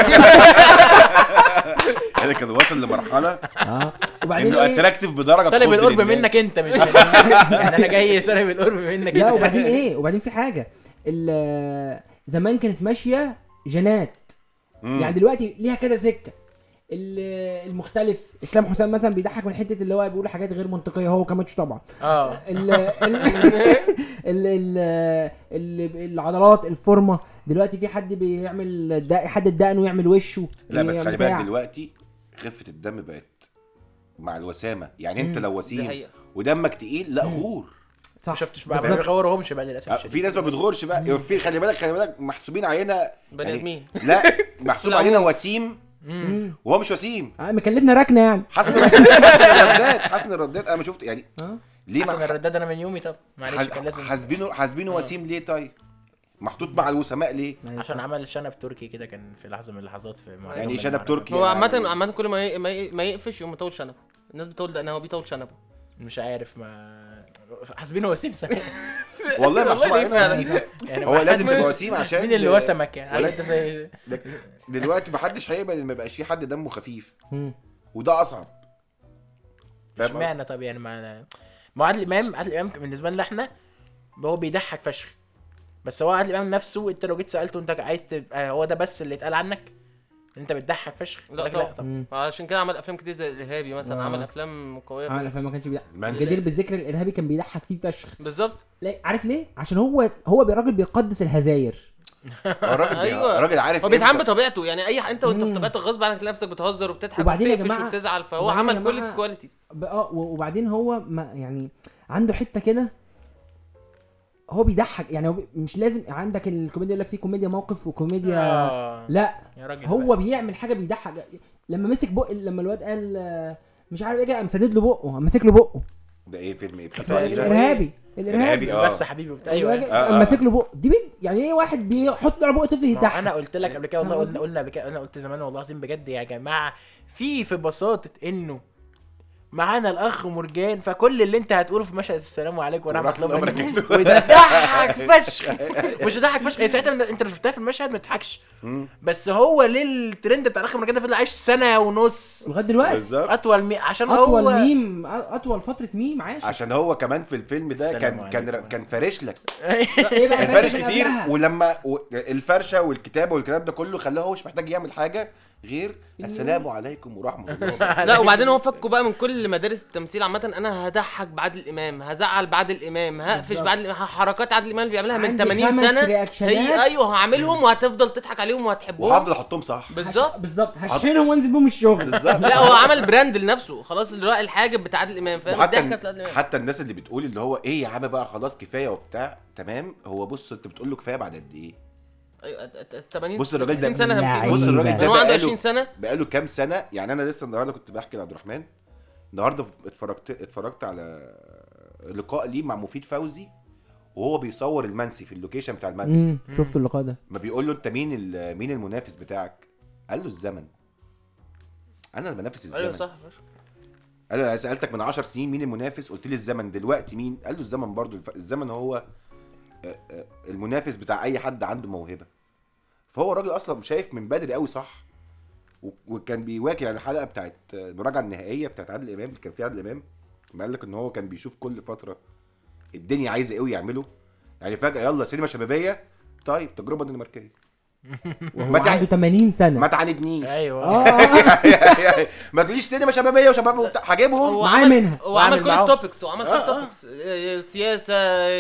D: يعني كان واصل لمرحله
C: اه وبعدين
D: انه
C: ايه
D: اتراكتيف بدرجه
A: طالب
D: تخض
A: القرب
D: للناس.
A: منك انت مش مني. يعني انا جاي طالب القرب منك
C: لا
A: انت
C: وبعدين ايه وبعدين في حاجه ال- زمان كانت ماشيه جنات
D: مم.
C: يعني دلوقتي ليها كذا سكه ال- المختلف اسلام حسام مثلا بيضحك من حته اللي هو بيقول حاجات غير منطقيه هو كماتش طبعا
A: اه
C: ال ال ال ال ال العضلات الفورمه دلوقتي في حد بيعمل دا حد الدقن ويعمل وشه
D: لا بس
C: يعني
D: خلي
C: بتاع.
D: بالك دلوقتي خفه الدم بقت مع الوسامه يعني انت
C: مم.
D: لو
B: دي
D: وسيم
B: حقيقه
D: ضمك تقيل لا غور
C: صح
A: ما شفتش بقى ما
C: بالظبط.
A: بيغورهمش بقى للاسف
D: آه،
A: الشديد.
D: في ناس ما بتغورش بقى في خلي بالك خلي بالك محسوبين علينا
B: بني
D: يعني-
B: ادمين
D: لا محسوب
B: لا،
D: علينا
B: هو-
D: وسيم
A: مم.
D: وهو مش وسيم
C: آه، مكلفنا ركنه يعني
D: حسن الرداد حسن الرداد حسن الرداد انا ما شفت يعني
C: اه
D: ليه
A: حسن
D: ما
A: الرداد انا من يومي طب معلش
D: حاز-
A: كان لازم
D: حاسبينه حاسبينه وسيم ليه طيب محطوط مع الوسماء ليه
A: عشان عمل شنب تركي كده كان في لحظه من اللحظات في معركة
D: يعني
A: من
D: شنب
A: المعركات.
D: تركي
B: هو
D: يعني-
B: عامه عامه كل ما ي- ما ي- ما يقفش يقوم مطول شنبه الناس بتقول ده انا هو بيطول شنبه
A: مش عارف ما حاسبينه وسيم صحيح
D: والله محسوب
B: والله
D: علينا
B: فعلا.
D: وسيم
A: يعني
D: هو
A: ما
D: لازم
A: حد-
D: تبقى وسيم عشان
A: مين اللي وسمك يعني عشان انت زي
D: ده- دلوقتي محدش هيقبل ان ما يبقاش في حد دمه خفيف
C: مم.
D: وده اصعب فاهم قصدي؟
A: اشمعنى طب يعني ما ما هو عادل امام عادل امام بالنسبه لنا احنا هو بيضحك فشخ بس هو عادل امام نفسه انت لو جيت سالته انت عايز تبقى هو ده بس اللي اتقال عنك انت بتضحك فشخ
B: لا
A: يقول لك
B: طبعا.
A: طب
C: مم.
B: عشان كده عمل افلام كتير زي الارهابي مثلا
C: آه.
B: عمل افلام قويه
C: عمل افلام ما كانش بيضحك
D: المنسي.
C: جدير بالذكر الارهابي كان بيضحك فيه فشخ
B: بالظبط
C: لا عارف ليه عشان هو هو راجل بيقدس الهزاير
D: الراجل
B: ايوه
D: الراجل عارف
B: هو بيتعامل
D: إمتى-
B: بطبيعته يعني اي ح- انت وانت في
C: مم.
B: طبيعتك غصب عنك تلاقي نفسك بتهزر وبتضحك
C: وبعدين يا
B: وبتقفش
C: جماعة-
B: وبتزعل فهو
C: وبعدين يا
B: عمل كل
C: جماعة-
B: الكواليتيز
C: ب- اه و- وبعدين هو ما يعني عنده حته كده هو بيضحك يعني هو بي- مش لازم عندك الكوميديا يقول لك في كوميديا موقف وكوميديا
A: آه.
C: لا
A: يا راجل
C: هو
A: بقى.
C: بيعمل حاجه بيضحك لما مسك بق لما الواد قال آه، مش عارف ايه كده قام سدد له بقه قام ماسك له بقه
D: ده ايه فيلم ايه
A: كفاية.
D: كفايه
C: الارهابي الارهابي
D: الإرهابي، آه.
A: بس يا حبيبي وبتاع. ايوه
C: الراجل
D: آه،
C: قام
D: آه.
C: ماسك له بقه دي بيد يعني ايه واحد بيحط له على بقه طفل
A: ما هو
C: يضحك
A: انا قلت لك قبل كده والله
C: فاهم
A: قلنا
C: قصدي؟
A: قلنا قبل كده انا قلت زمان والله العظيم بجد يا جماعه في في بساطه انه معانا الاخ مرجان فكل اللي انت هتقوله في مشهد السلام عليكم ورحمه
D: ورحمة
A: الله
D: الله
A: وبركاته
D: وبركاته.
A: وده ضحك فشخ مش ضحك فشخ هي ساعتها من- انت لو شفتها في المشهد ما تضحكش بس هو ليه الترند بتاع الاخ مرجان ده فضل عايش سنه ونص
C: لغايه دلوقتي
D: بالظبط
A: اطول مي... عشان
C: اطول
A: هو
C: ميم اطول فتره ميم عاش
D: عشان هو كمان في الفيلم ده
A: السلام
D: كان كان
A: عليكم.
D: كان فارش لك
C: ايه بقى
D: كان فارش
C: فارش من
D: كتير
C: قبلها؟
D: ولما و- الفرشه والكتابه والكلام ده كله خلاه هو مش محتاج يعمل حاجه غير السلام عليكم ورحمه الله وبركاته.
B: لا وبعدين هو فكوا بقى من كل مدارس التمثيل عامة انا هضحك بعادل امام هزعل بعادل امام هقفش
C: بالظبط.
B: بعادل إمام، حركات عادل امام اللي بيعملها من
C: عندي
B: 80
C: خمس
B: سنة
C: رياكشنات.
B: هي ايوه هعملهم وهتفضل تضحك عليهم وهتحبهم
D: وهفضل احطهم صح
B: بالظبط
C: هش- بالظبط هشحنهم وانزل بيهم الشغل
D: بالظبط
B: لا هو عمل براند لنفسه خلاص اللي هو الحاجب بتاع عادل امام فاهم
D: وحتى
B: الضحكه بتاعت عادل امام
D: حتى الناس اللي بتقول اللي هو ايه يا عم بقى خلاص كفايه وبتاع تمام هو بص انت بتقول له كفايه بعد قد ايه
B: ايوه 80
D: بص الراجل ده
B: 60 سنة
C: لعيب.
B: تمثيل
D: بص الراجل
C: يعني
D: ده
B: هو عنده
D: بقاله-
B: 20 سنة
D: بقاله كام سنه يعني انا لسه النهارده كنت بحكي لعبد الرحمن النهارده اتفرجت اتفرجت على لقاء ليه مع مفيد فوزي وهو بيصور المنسي في اللوكيشن بتاع المنسي
C: امم شفتوا اللقاء ده
D: ما بيقول له انت مين ال- مين المنافس بتاعك قال له الزمن انا اللي بنافس الزمن
B: ايوه صح فشخ.
D: قال له انا سالتك من 10 سنين مين المنافس قلت لي الزمن دلوقتي مين قال له الزمن برضو الف- الزمن هو آه، آه، المنافس بتاع اي حد عنده موهبه فهو الراجل اصلا شايف من بدري قوي صح و- وكان بيواكب يعني الحلقه بتاعت آه، المراجعه النهائيه بتاعت عادل امام اللي كان فيها عادل امام ما قال لك ان هو كان بيشوف كل فتره الدنيا عايزه ايه ويعمله يعني فجاه يلا سينما شبابيه طيب تجربه دنماركيه
C: وهو
D: ما تع-
C: عنده 80 سنه
D: ما تعاندنيش
A: ايوه
C: اه آه.
D: ما تقوليش سينما شبابيه وشباب وبتاع. هجيبهم
B: هو
C: معاه
B: عمل
C: منها.
B: هو
A: وعامل
B: عمل كل
A: معاهم.
B: التوبكس هو عمل كل
D: آه، آه.
B: التوبكس آه، سياسه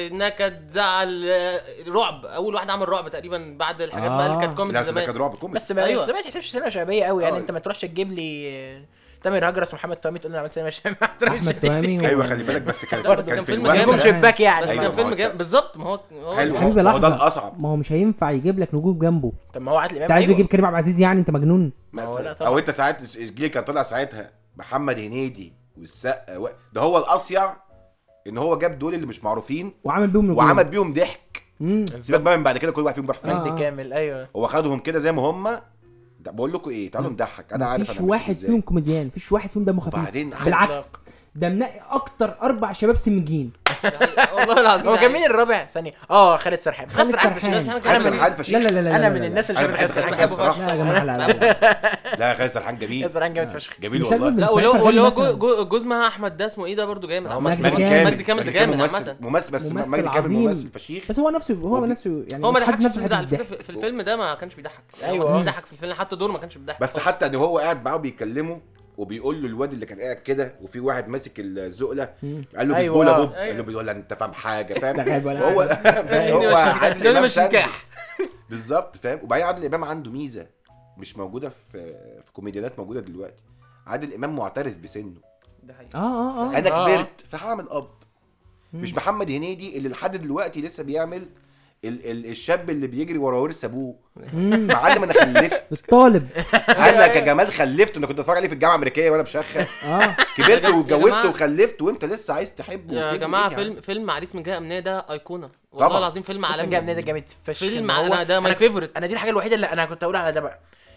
B: نكد زعل آه، رعب اول واحد عمل رعب تقريبا بعد الحاجات بقى اللي كانت
C: آه.
B: كوميدي
D: لا أصل ده كان
B: زمان
D: رعب كوميدي
A: بس ما
B: أيوة.
A: بس ما تحسبش سينما شبابيه قوي يعني
D: آه.
A: انت ما تروحش تجيب لي آه، تامر هجرس ومحمد توامي تقول لي انا عملت سينما شبابيه ما تروحش
C: احمد توامي و-
D: ايوه خلي بالك بس كان
B: لا، بس
D: كان
B: كان
D: في
B: فيلم
D: الوقت
B: جامد.
A: نجوم
D: ده-
A: شباك يعني
B: بس
D: أيوة،
B: كان
D: ما
B: فيلم
D: هو
B: جامد بالظبط ما هو هو
D: حلو
C: حبيبي
D: ما هو ده
C: لحظه
D: الاصعب
C: ما هو مش هينفع يجيب لك نجوم جنبه
A: طب ما هو عادل امام
C: انت عايز
A: أيوة.
C: يجيب كريم عبد العزيز يعني انت مجنون
A: ما هو لا
D: مثلا
A: طبعا.
D: او انت ساعات الجيل كان طالع ساعتها محمد هنيدي والسقا و... ده هو الاصيع ان هو جاب دول اللي مش معروفين
C: وعمل بيهم نجوم
D: وعمل بيهم ضحك
C: مم.
D: سيبك بقى من بعد كده كل واحد فيهم راح فين
C: آه.
A: مجدي كامل ايوه
D: هو خدهم كده زي ما هم ده بقول لكم ايه تعالوا نضحك انا عارف
C: مفيش
D: انا ماشي
C: واحد
D: إزاي.
C: فيهم كوميديان مفيش واحد فيهم دمه خفيف
D: وبعدين
C: بالعكس
A: إطلاق.
C: ده منقي اكتر اربع شباب سمجين
B: والله العظيم
A: هو
B: ده
A: كان مين الرابع ثانيه اه خالد سرحان بس
C: خالد
A: خالد سرحان
C: سرحان.
A: مش-
B: خالد
A: انا من
D: سرحان فشيخ
C: لا لا لا لا
A: انا
C: لا
A: من
C: لا.
A: الناس اللي
D: أنا
A: شايفه
D: بحب
A: خالد
D: خالد
A: سرحان
D: سرحان
A: جامد
C: لا يا جماعه لا لا لا
D: لا خالد سرحان جميل
A: خالد سرحان جامد فشخ
D: جميل
C: مش أجمل
D: والله
C: من
B: لا
C: إسماعيل
B: واللي هو
C: فرغلي
B: واللي هو
C: مثلاً.
B: جو- جو- جوز مها احمد ده اسمه ايه ده برضه جامد عامة.
C: مجدي
B: مجدي
C: كامل.
B: مجدي كامل ده جامد
D: ممثل
B: عامة
D: ممثل بس
C: ممثل
D: مجدي كامل
C: عظيم.
D: ممثل فشيخ
C: بس هو نفسه هو
D: وبي-
C: نفسه يعني
B: هو ما
C: مش حاطط
B: ضحكش
C: نفسه
B: في
C: في
B: ده
C: حته
B: على فكره
C: الضحك
B: في في الفيلم ده ما كانش بيضحك
A: أيوة.
B: ما كانش بيضحك في الفيلم حتى دور ما كانش بيضحك
D: بس حتى ان هو قاعد معاه بيكلمه وبيقول له الواد اللي كان قاعد كده وفي واحد ماسك الزقله قال له
A: أيوة.
D: بيسبول يا بوب
B: أيوة.
D: قال له بيقول له انت فاهم حاجه فاهم
C: ده غايب ولا
D: هو هو عادل
B: ده
D: امام
B: مش
D: سند.
B: نكاح
D: بالظبط فاهم وبعدين عادل امام عنده ميزه مش موجوده في في كوميديانات موجوده دلوقتي عادل امام معترف بسنه
B: ده حقيقي
C: اه اه اه
D: انا
A: آه.
D: كبرت فهعمل اب مش محمد هنيدي اللي لحد دلوقتي لسه بيعمل ال ال الشاب اللي بيجري ورا ورث ابوه
C: مم.
D: معلم انا خلفت
C: الطالب
D: انا كجمال خلفت انا كنت اتفرج عليه في الجامعه الامريكيه وانا بشخه
C: اه
D: كبرت
B: يا جم- يا
D: واتجوزت
B: جماعة-
D: وخلفت وانت لسه عايز تحبه
B: يا
D: وتجري
B: جماعه
D: ليه
B: فيلم
D: يعني؟
B: فيلم عريس من جهه امنيه ده ايقونه والله
D: طبعاً.
B: العظيم فيلم
A: اسم جامد
B: عالمي
A: ده جامد فشخ
B: فيلم
A: إن هو-
B: انا ده ماي
A: أنا-
B: فيفورت
A: انا دي الحاجه الوحيده اللي انا كنت اقول على ده بقى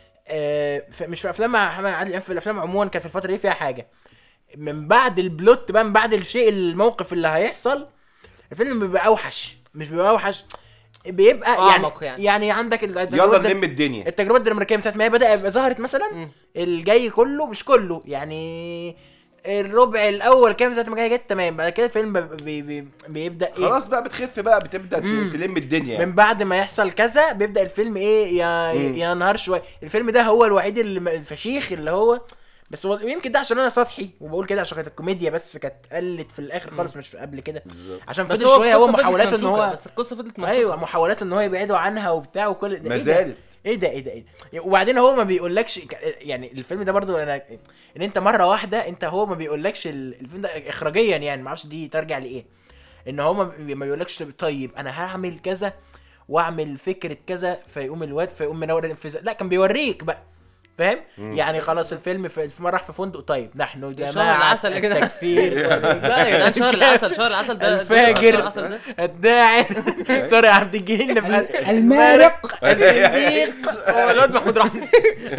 A: آه ف- مش في افلام مع محمد عادل امام في الافلام عموما كان في الفتره دي فيها حاجه من بعد البلوت بقى من بعد الشيء الموقف اللي هيحصل الفيلم بيبقى اوحش مش بيبقى اوحش بيبقى يعني
B: أعمق يعني.
A: يعني عندك ال- التجربة
D: يلا
A: الدر-
D: نلم الدنيا
A: التجربه الدنماركيه من ساعه ما هي بدأ يبقى ظهرت مثلا
B: مم.
A: الجاي كله مش كله يعني الربع الاول كام ساعه ما جاي جت تمام بعد كده الفيلم بي بي بيبدا ايه
D: خلاص بقى بتخف بقى بتبدا ت-
A: مم.
D: تلم الدنيا يعني.
A: من بعد ما يحصل كذا بيبدا الفيلم ايه يا
D: مم.
A: ينهار شويه الفيلم ده هو الوحيد اللي م- الفشيخ اللي هو بس هو يمكن ده عشان انا سطحي وبقول كده عشان كانت الكوميديا بس كانت قلت في الاخر خالص مش قبل كده
D: بالظبط.
A: عشان
B: بس
A: فضل شويه هو
B: القصة فضلت
A: محاولاته ان
B: ممسوكة،
A: هو
B: بس القصه فضلت ممسوكة.
A: ايوه محاولاته ان هو يبعدوا عنها وبتاع وكل ده
D: ما
A: إيه ده؟
D: زالت
A: ايه ده ايه ده ايه ده وبعدين هو ما بيقولكش ك- يعني الفيلم ده برضو انا ان انت مره واحده انت هو ما بيقولكش ال- الفيلم ده اخراجيا يعني ما اعرفش دي ترجع لايه ان هو ما بي- ما بيقولكش طيب انا هعمل كذا واعمل فكره كذا فيقوم الواد فيقوم منور الانفذاز لا كان بيوريك بقى فاهم يعني خلاص الفيلم في في مره راح في فندق طيب نحن
B: شهر
A: جماعه
B: العسل يا جدعان.
A: التكفير
B: لا يا جدعان شهر العسل شهر العسل ده
A: الفاجر.
B: شهر العسل ده
A: الداعي طارق عبد الجليل
C: ال- المارق
A: الصديق
B: هو الواد محمود رحمي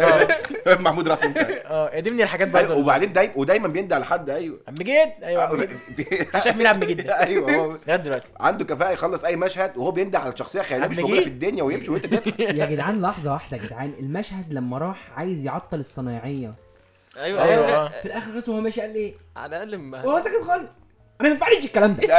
D: محمود رحمه
A: اه دي من الحاجات
D: أيوة،
A: برضه
D: وبعدين دايما ودايما بيندى على حد ايوه
A: عم جد ايوه عم جد أنا شايف مين عم جد ده؟
D: ايوه هو
A: لغايه دلوقتي
D: عنده كفاءه يخلص اي مشهد وهو بيندى على شخصيه خياليه
A: عم
D: مش موجوده في
A: جيد.
D: الدنيا ويمشي وانت تضحك
C: يا جدعان لحظه واحده يا جدعان المشهد لما راح عايز يعطل الصنايعيه
B: ايوه
A: ايوه
B: ايوه
A: آه.
C: في الاخر خلص وهو ماشي قال ايه
B: على الاقل ما
C: وهو ساكت خالص انا ما ينفعنيش الكلام ده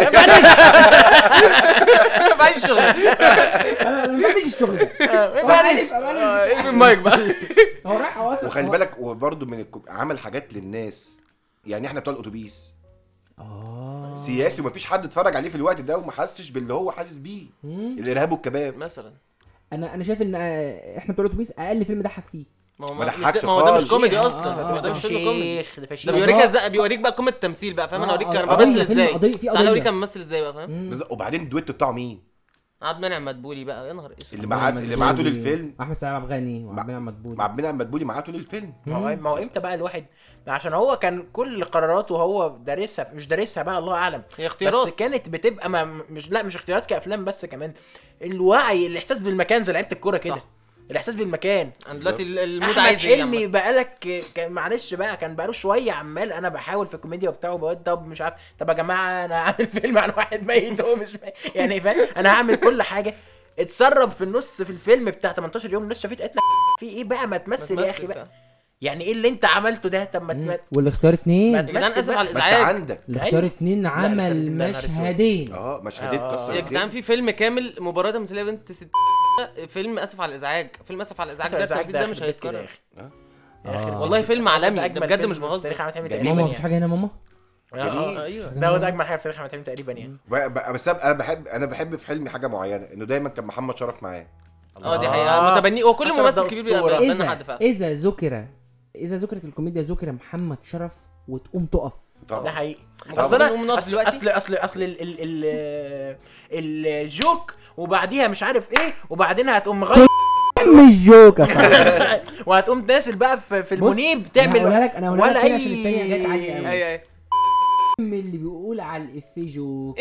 B: ما فيش شغل
C: انا أنا ما ينفعنيش الشغل ده هو قالب- هو قالب.
B: اقفل المايك بقى
C: هو راح هو اصلا
D: وخلي
C: هو-
D: بالك وبرده من الكو... عمل حاجات للناس يعني احنا بتوع الاتوبيس
C: اه
D: سياسي ومفيش حد اتفرج عليه في الوقت ده وما حسش باللي هو حاسس بيه
C: مم.
D: الارهاب والكباب
B: مثلا
C: انا انا شايف ان آه، احنا بتوع الاتوبيس اقل فيلم ضحك فيه
B: ما هو
D: ما
B: ما
D: ضحكش
B: ما هو ده مش
D: خالص.
B: كوميدي
C: آه،
B: اصلا
C: آه،
B: ما ده مش فيلم كوميدي
A: شيخ ده فشيخ
B: ده بيوريك
C: آه.
B: ازاي بيوريك بقى قوه التمثيل بقى فاهم انا
C: آه،
B: اوريك
C: آه،
B: انا
C: قضية،
B: بمثل
C: فيلم
B: ازاي
C: قضية- في
B: تعالى اوريك
C: قضية.
B: انا بمثل ازاي بقى فاهم
C: مم.
D: بز- وبعدين الدويتو بتاعه مين
B: عبد المنعم مدبولي بقى يا نهار اسود
D: اللي معاه اللي معاه طول الفيلم
C: احمد سعيد عبد الغني وعبد المنعم
D: مع
C: مدبولي
D: عبد المنعم مدبولي معاه طول الفيلم
A: ما هو ما هو امتى بقى الواحد ما عشان هو كان كل قراراته هو دارسها مش دارسها بقى الله اعلم
B: هي
A: بس
B: اختيارات
A: كانت بتبقى ما مش لا مش اختيارات كافلام بس كمان الوعي الاحساس بالمكان زي لعيبه الكوره كده
B: صح.
A: الاحساس بالمكان
B: انا دلوقتي ال- المود
A: احمد
B: عايز ايه
A: حلمي
B: عامة.
A: بقالك كان معلش بقى كان بقاله شويه عمال انا بحاول في الكوميديا وبتاع وبقول طب مش عارف طب يا جماعه انا هعمل فيلم عن واحد ميت هو مش ميت يعني فاهم انا هعمل كل حاجه اتسرب في النص في الفيلم بتاع 18 يوم الناس شافت قالت لك في ايه بقى ما تمثل يا اخي بقى
B: فعلا.
A: يعني ايه اللي انت عملته ده طب ما
C: مم.
A: ما-
C: والاختيار اتنين
A: ما
B: يا جدعان
A: تمثل
B: اسف
A: بقى.
B: على
D: ما انت
B: الازعاج
D: عندك
C: الاختيار
A: أيوة.
C: اتنين
A: لا،
C: عمل
A: الفيلم ده نهار أسود.
C: مشهدين
D: اه مشهدين
A: آه.
D: كسر
B: يا
D: الدنيا.
B: جدعان في فيلم كامل مباراة تمثيلية بنت ست فيلم اسف على الازعاج فيلم اسف على الازعاج
A: أسف
B: ده
A: على
B: التمثيل ده
A: يخرب
B: مش
A: بيت كده يا
B: هيتكرر
A: أخي.
D: آه.
A: يا أخي.
C: آه.
B: والله فيلم
A: أسف على
B: عالمي،
A: الإزعاج
B: ده بجد
A: فيلم
B: مش
A: في
B: بهزر.
A: تاريخ احمد حلمي
D: جميل.
A: تقريبا
C: ماما
A: يعني.
C: مفيش حاجه هنا ماما
A: اه
D: جميل.
A: اه
B: ايوه
A: ده هو ده اجمل حاجه في تاريخ احمد حلمي تقريبا يعني
D: ب- ب- بس انا بحب انا بحب في حلمي حاجه معينه انه دايما كان محمد شرف معاه
B: اه دي
A: آه.
B: حقيقه متبني هو كل
A: أشرف
B: ممثل
A: ده
B: كبير
A: أسطورة.
B: بيبقى بيتبنى حد
C: اذا
B: فعلا
C: اذا ذكر اذا ذكرت الكوميديا ذكر محمد شرف وتقوم تقف
A: ده
D: طبعا
A: حقيقي
B: طبعا.
A: اصل انا
B: نقوم نقف
A: اصل
B: دلوقتي؟
A: اصل اصل اصل ال ال ال الجوك وبعديها مش عارف ايه وبعدين هتقوم مغير
C: مش جوك يا صاحبي
A: وهتقوم نازل بقى في, في
C: بص،
A: المنيب
C: أنا
A: تعمل
C: هقولها لك- أنا هقولها لك
A: ولا
C: كده
A: اي
C: عشان التانية جت عالية أوي.
B: اي اي
C: اللي بيقول على الافيه جوك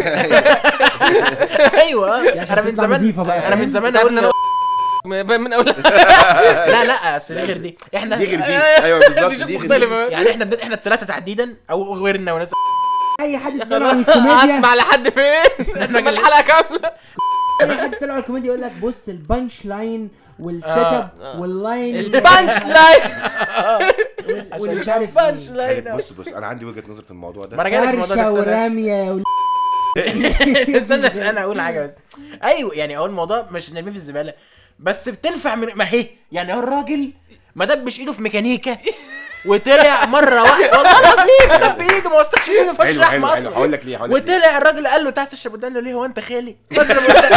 A: ايوه
C: عشان
A: انا من
C: تطلع
A: زمان
C: نضيفة بقى،
A: انا من
C: فاهم؟
A: زمان
B: تعرف
A: اقول
B: ان انا من اول
A: لا لا اصل دي غير دي احنا
D: دي غير دي ايوه بالظبط
B: دي شوف
D: دي غير دي
B: مختلفه
A: يعني احنا بدنا احنا الثلاثه تحديدا او غيرنا وناس
C: اي حد تساله عن الكوميديا
B: اسمع لحد فين اسمع الحلقه كامله
C: اي حد تساله عن الكوميديا يقول لك بص البانش لاين والسيت اب
B: آه.
C: واللاين
B: البانش لاين
C: وال- واللي مش عارف
A: بانش
C: ايه
A: لاين
D: بص بص انا عندي وجهه نظر في الموضوع
A: ما
D: ده
A: انا جاي لك في الموضوع ده
C: فرشه
A: استنى بس.
C: ورميه يا ول-
A: استنى انا اقول حاجه بس ايوه يعني هو الموضوع مش نرميه في الزباله بس بتنفع من ما هي يعني هو الراجل ما دبش ايده في ميكانيكا وطلع مره واحده والله العظيم دب ايده ما وسخش ايده في
D: حلو
A: الشحم
D: حلو حلو
A: اصلا
D: هقول لك ليه هقول لك ليه.
A: وطلع الراجل قال له تعال تشرب قدام له ليه هو انت خالي بشرب قدام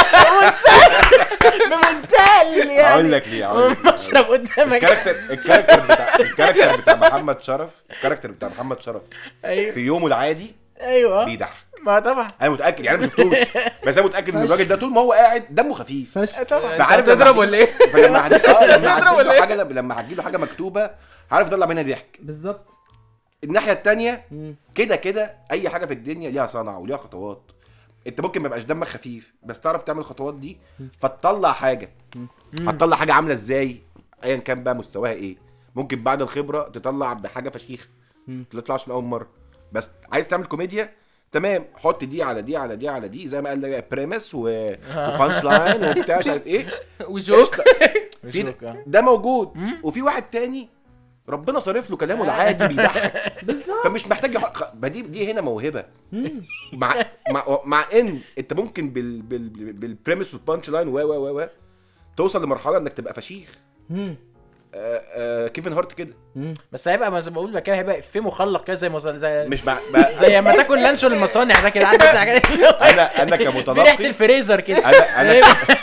A: بمنتهى ال- يعني
D: هقول لك ليه هقول لك ليه.
A: بشرب قدامك
D: الكاركتر الكاركتر بتاع الكاركتر بتاع محمد شرف الكاركتر بتاع محمد شرف
A: ايوه
D: في يومه العادي
A: ايوه
D: بيضحك
A: ما طبعا
D: انا متاكد يعني انا ما شفتوش بس انا متاكد ان الراجل ده طول ما هو قاعد دمه خفيف
C: فشخ
A: طبعا
D: فعارف لما
B: تضرب
D: هتجيب-
B: ولا ايه؟
D: فلما هتجيب اه لما
B: تضرب
D: هتجيب
B: ولا
D: له
B: إيه؟
D: حاجه لما هتجيب له حاجه مكتوبه عارف يطلع منها ضحك
C: بالظبط
D: الناحيه التانية
C: مم.
D: كده كده اي حاجه في الدنيا ليها صنعه وليها خطوات انت ممكن ما يبقاش دمك خفيف بس تعرف تعمل الخطوات دي فتطلع حاجه هتطلع حاجه عامله ازاي ايا كان بقى مستواها ايه ممكن بعد الخبره تطلع بحاجه فشيخ
C: مم.
D: ما تطلعش من اول مره بس عايز تعمل كوميديا تمام حط دي على دي على دي على دي زي ما قال لك بريمس و... وبانش لاين وبتاع مش عارف ايه
B: وجوك
D: في ده, ده موجود وفي واحد تاني ربنا صارف له كلامه العادي بيضحك
C: بالظبط
D: فمش محتاج يح... خ- ما دي دي هنا موهبه مع مع مع ان انت ممكن بال بال بالبريمس والبانش لاين و و و و توصل لمرحله انك تبقى فشيخ
C: مم.
D: آه آه كيفن هارت كده
C: مم.
A: بس هيبقى ما زي ما بقول بقى كده هيبقى افيه مخلق كده زي مص- زي
D: مش مع... ما...
A: زي ما تاكل لانشون المصانع ده كده عارف انت الحاجات دي؟
D: انا انا
A: في ريحه
D: كمتلقي
A: الفريزر كده
D: انا انا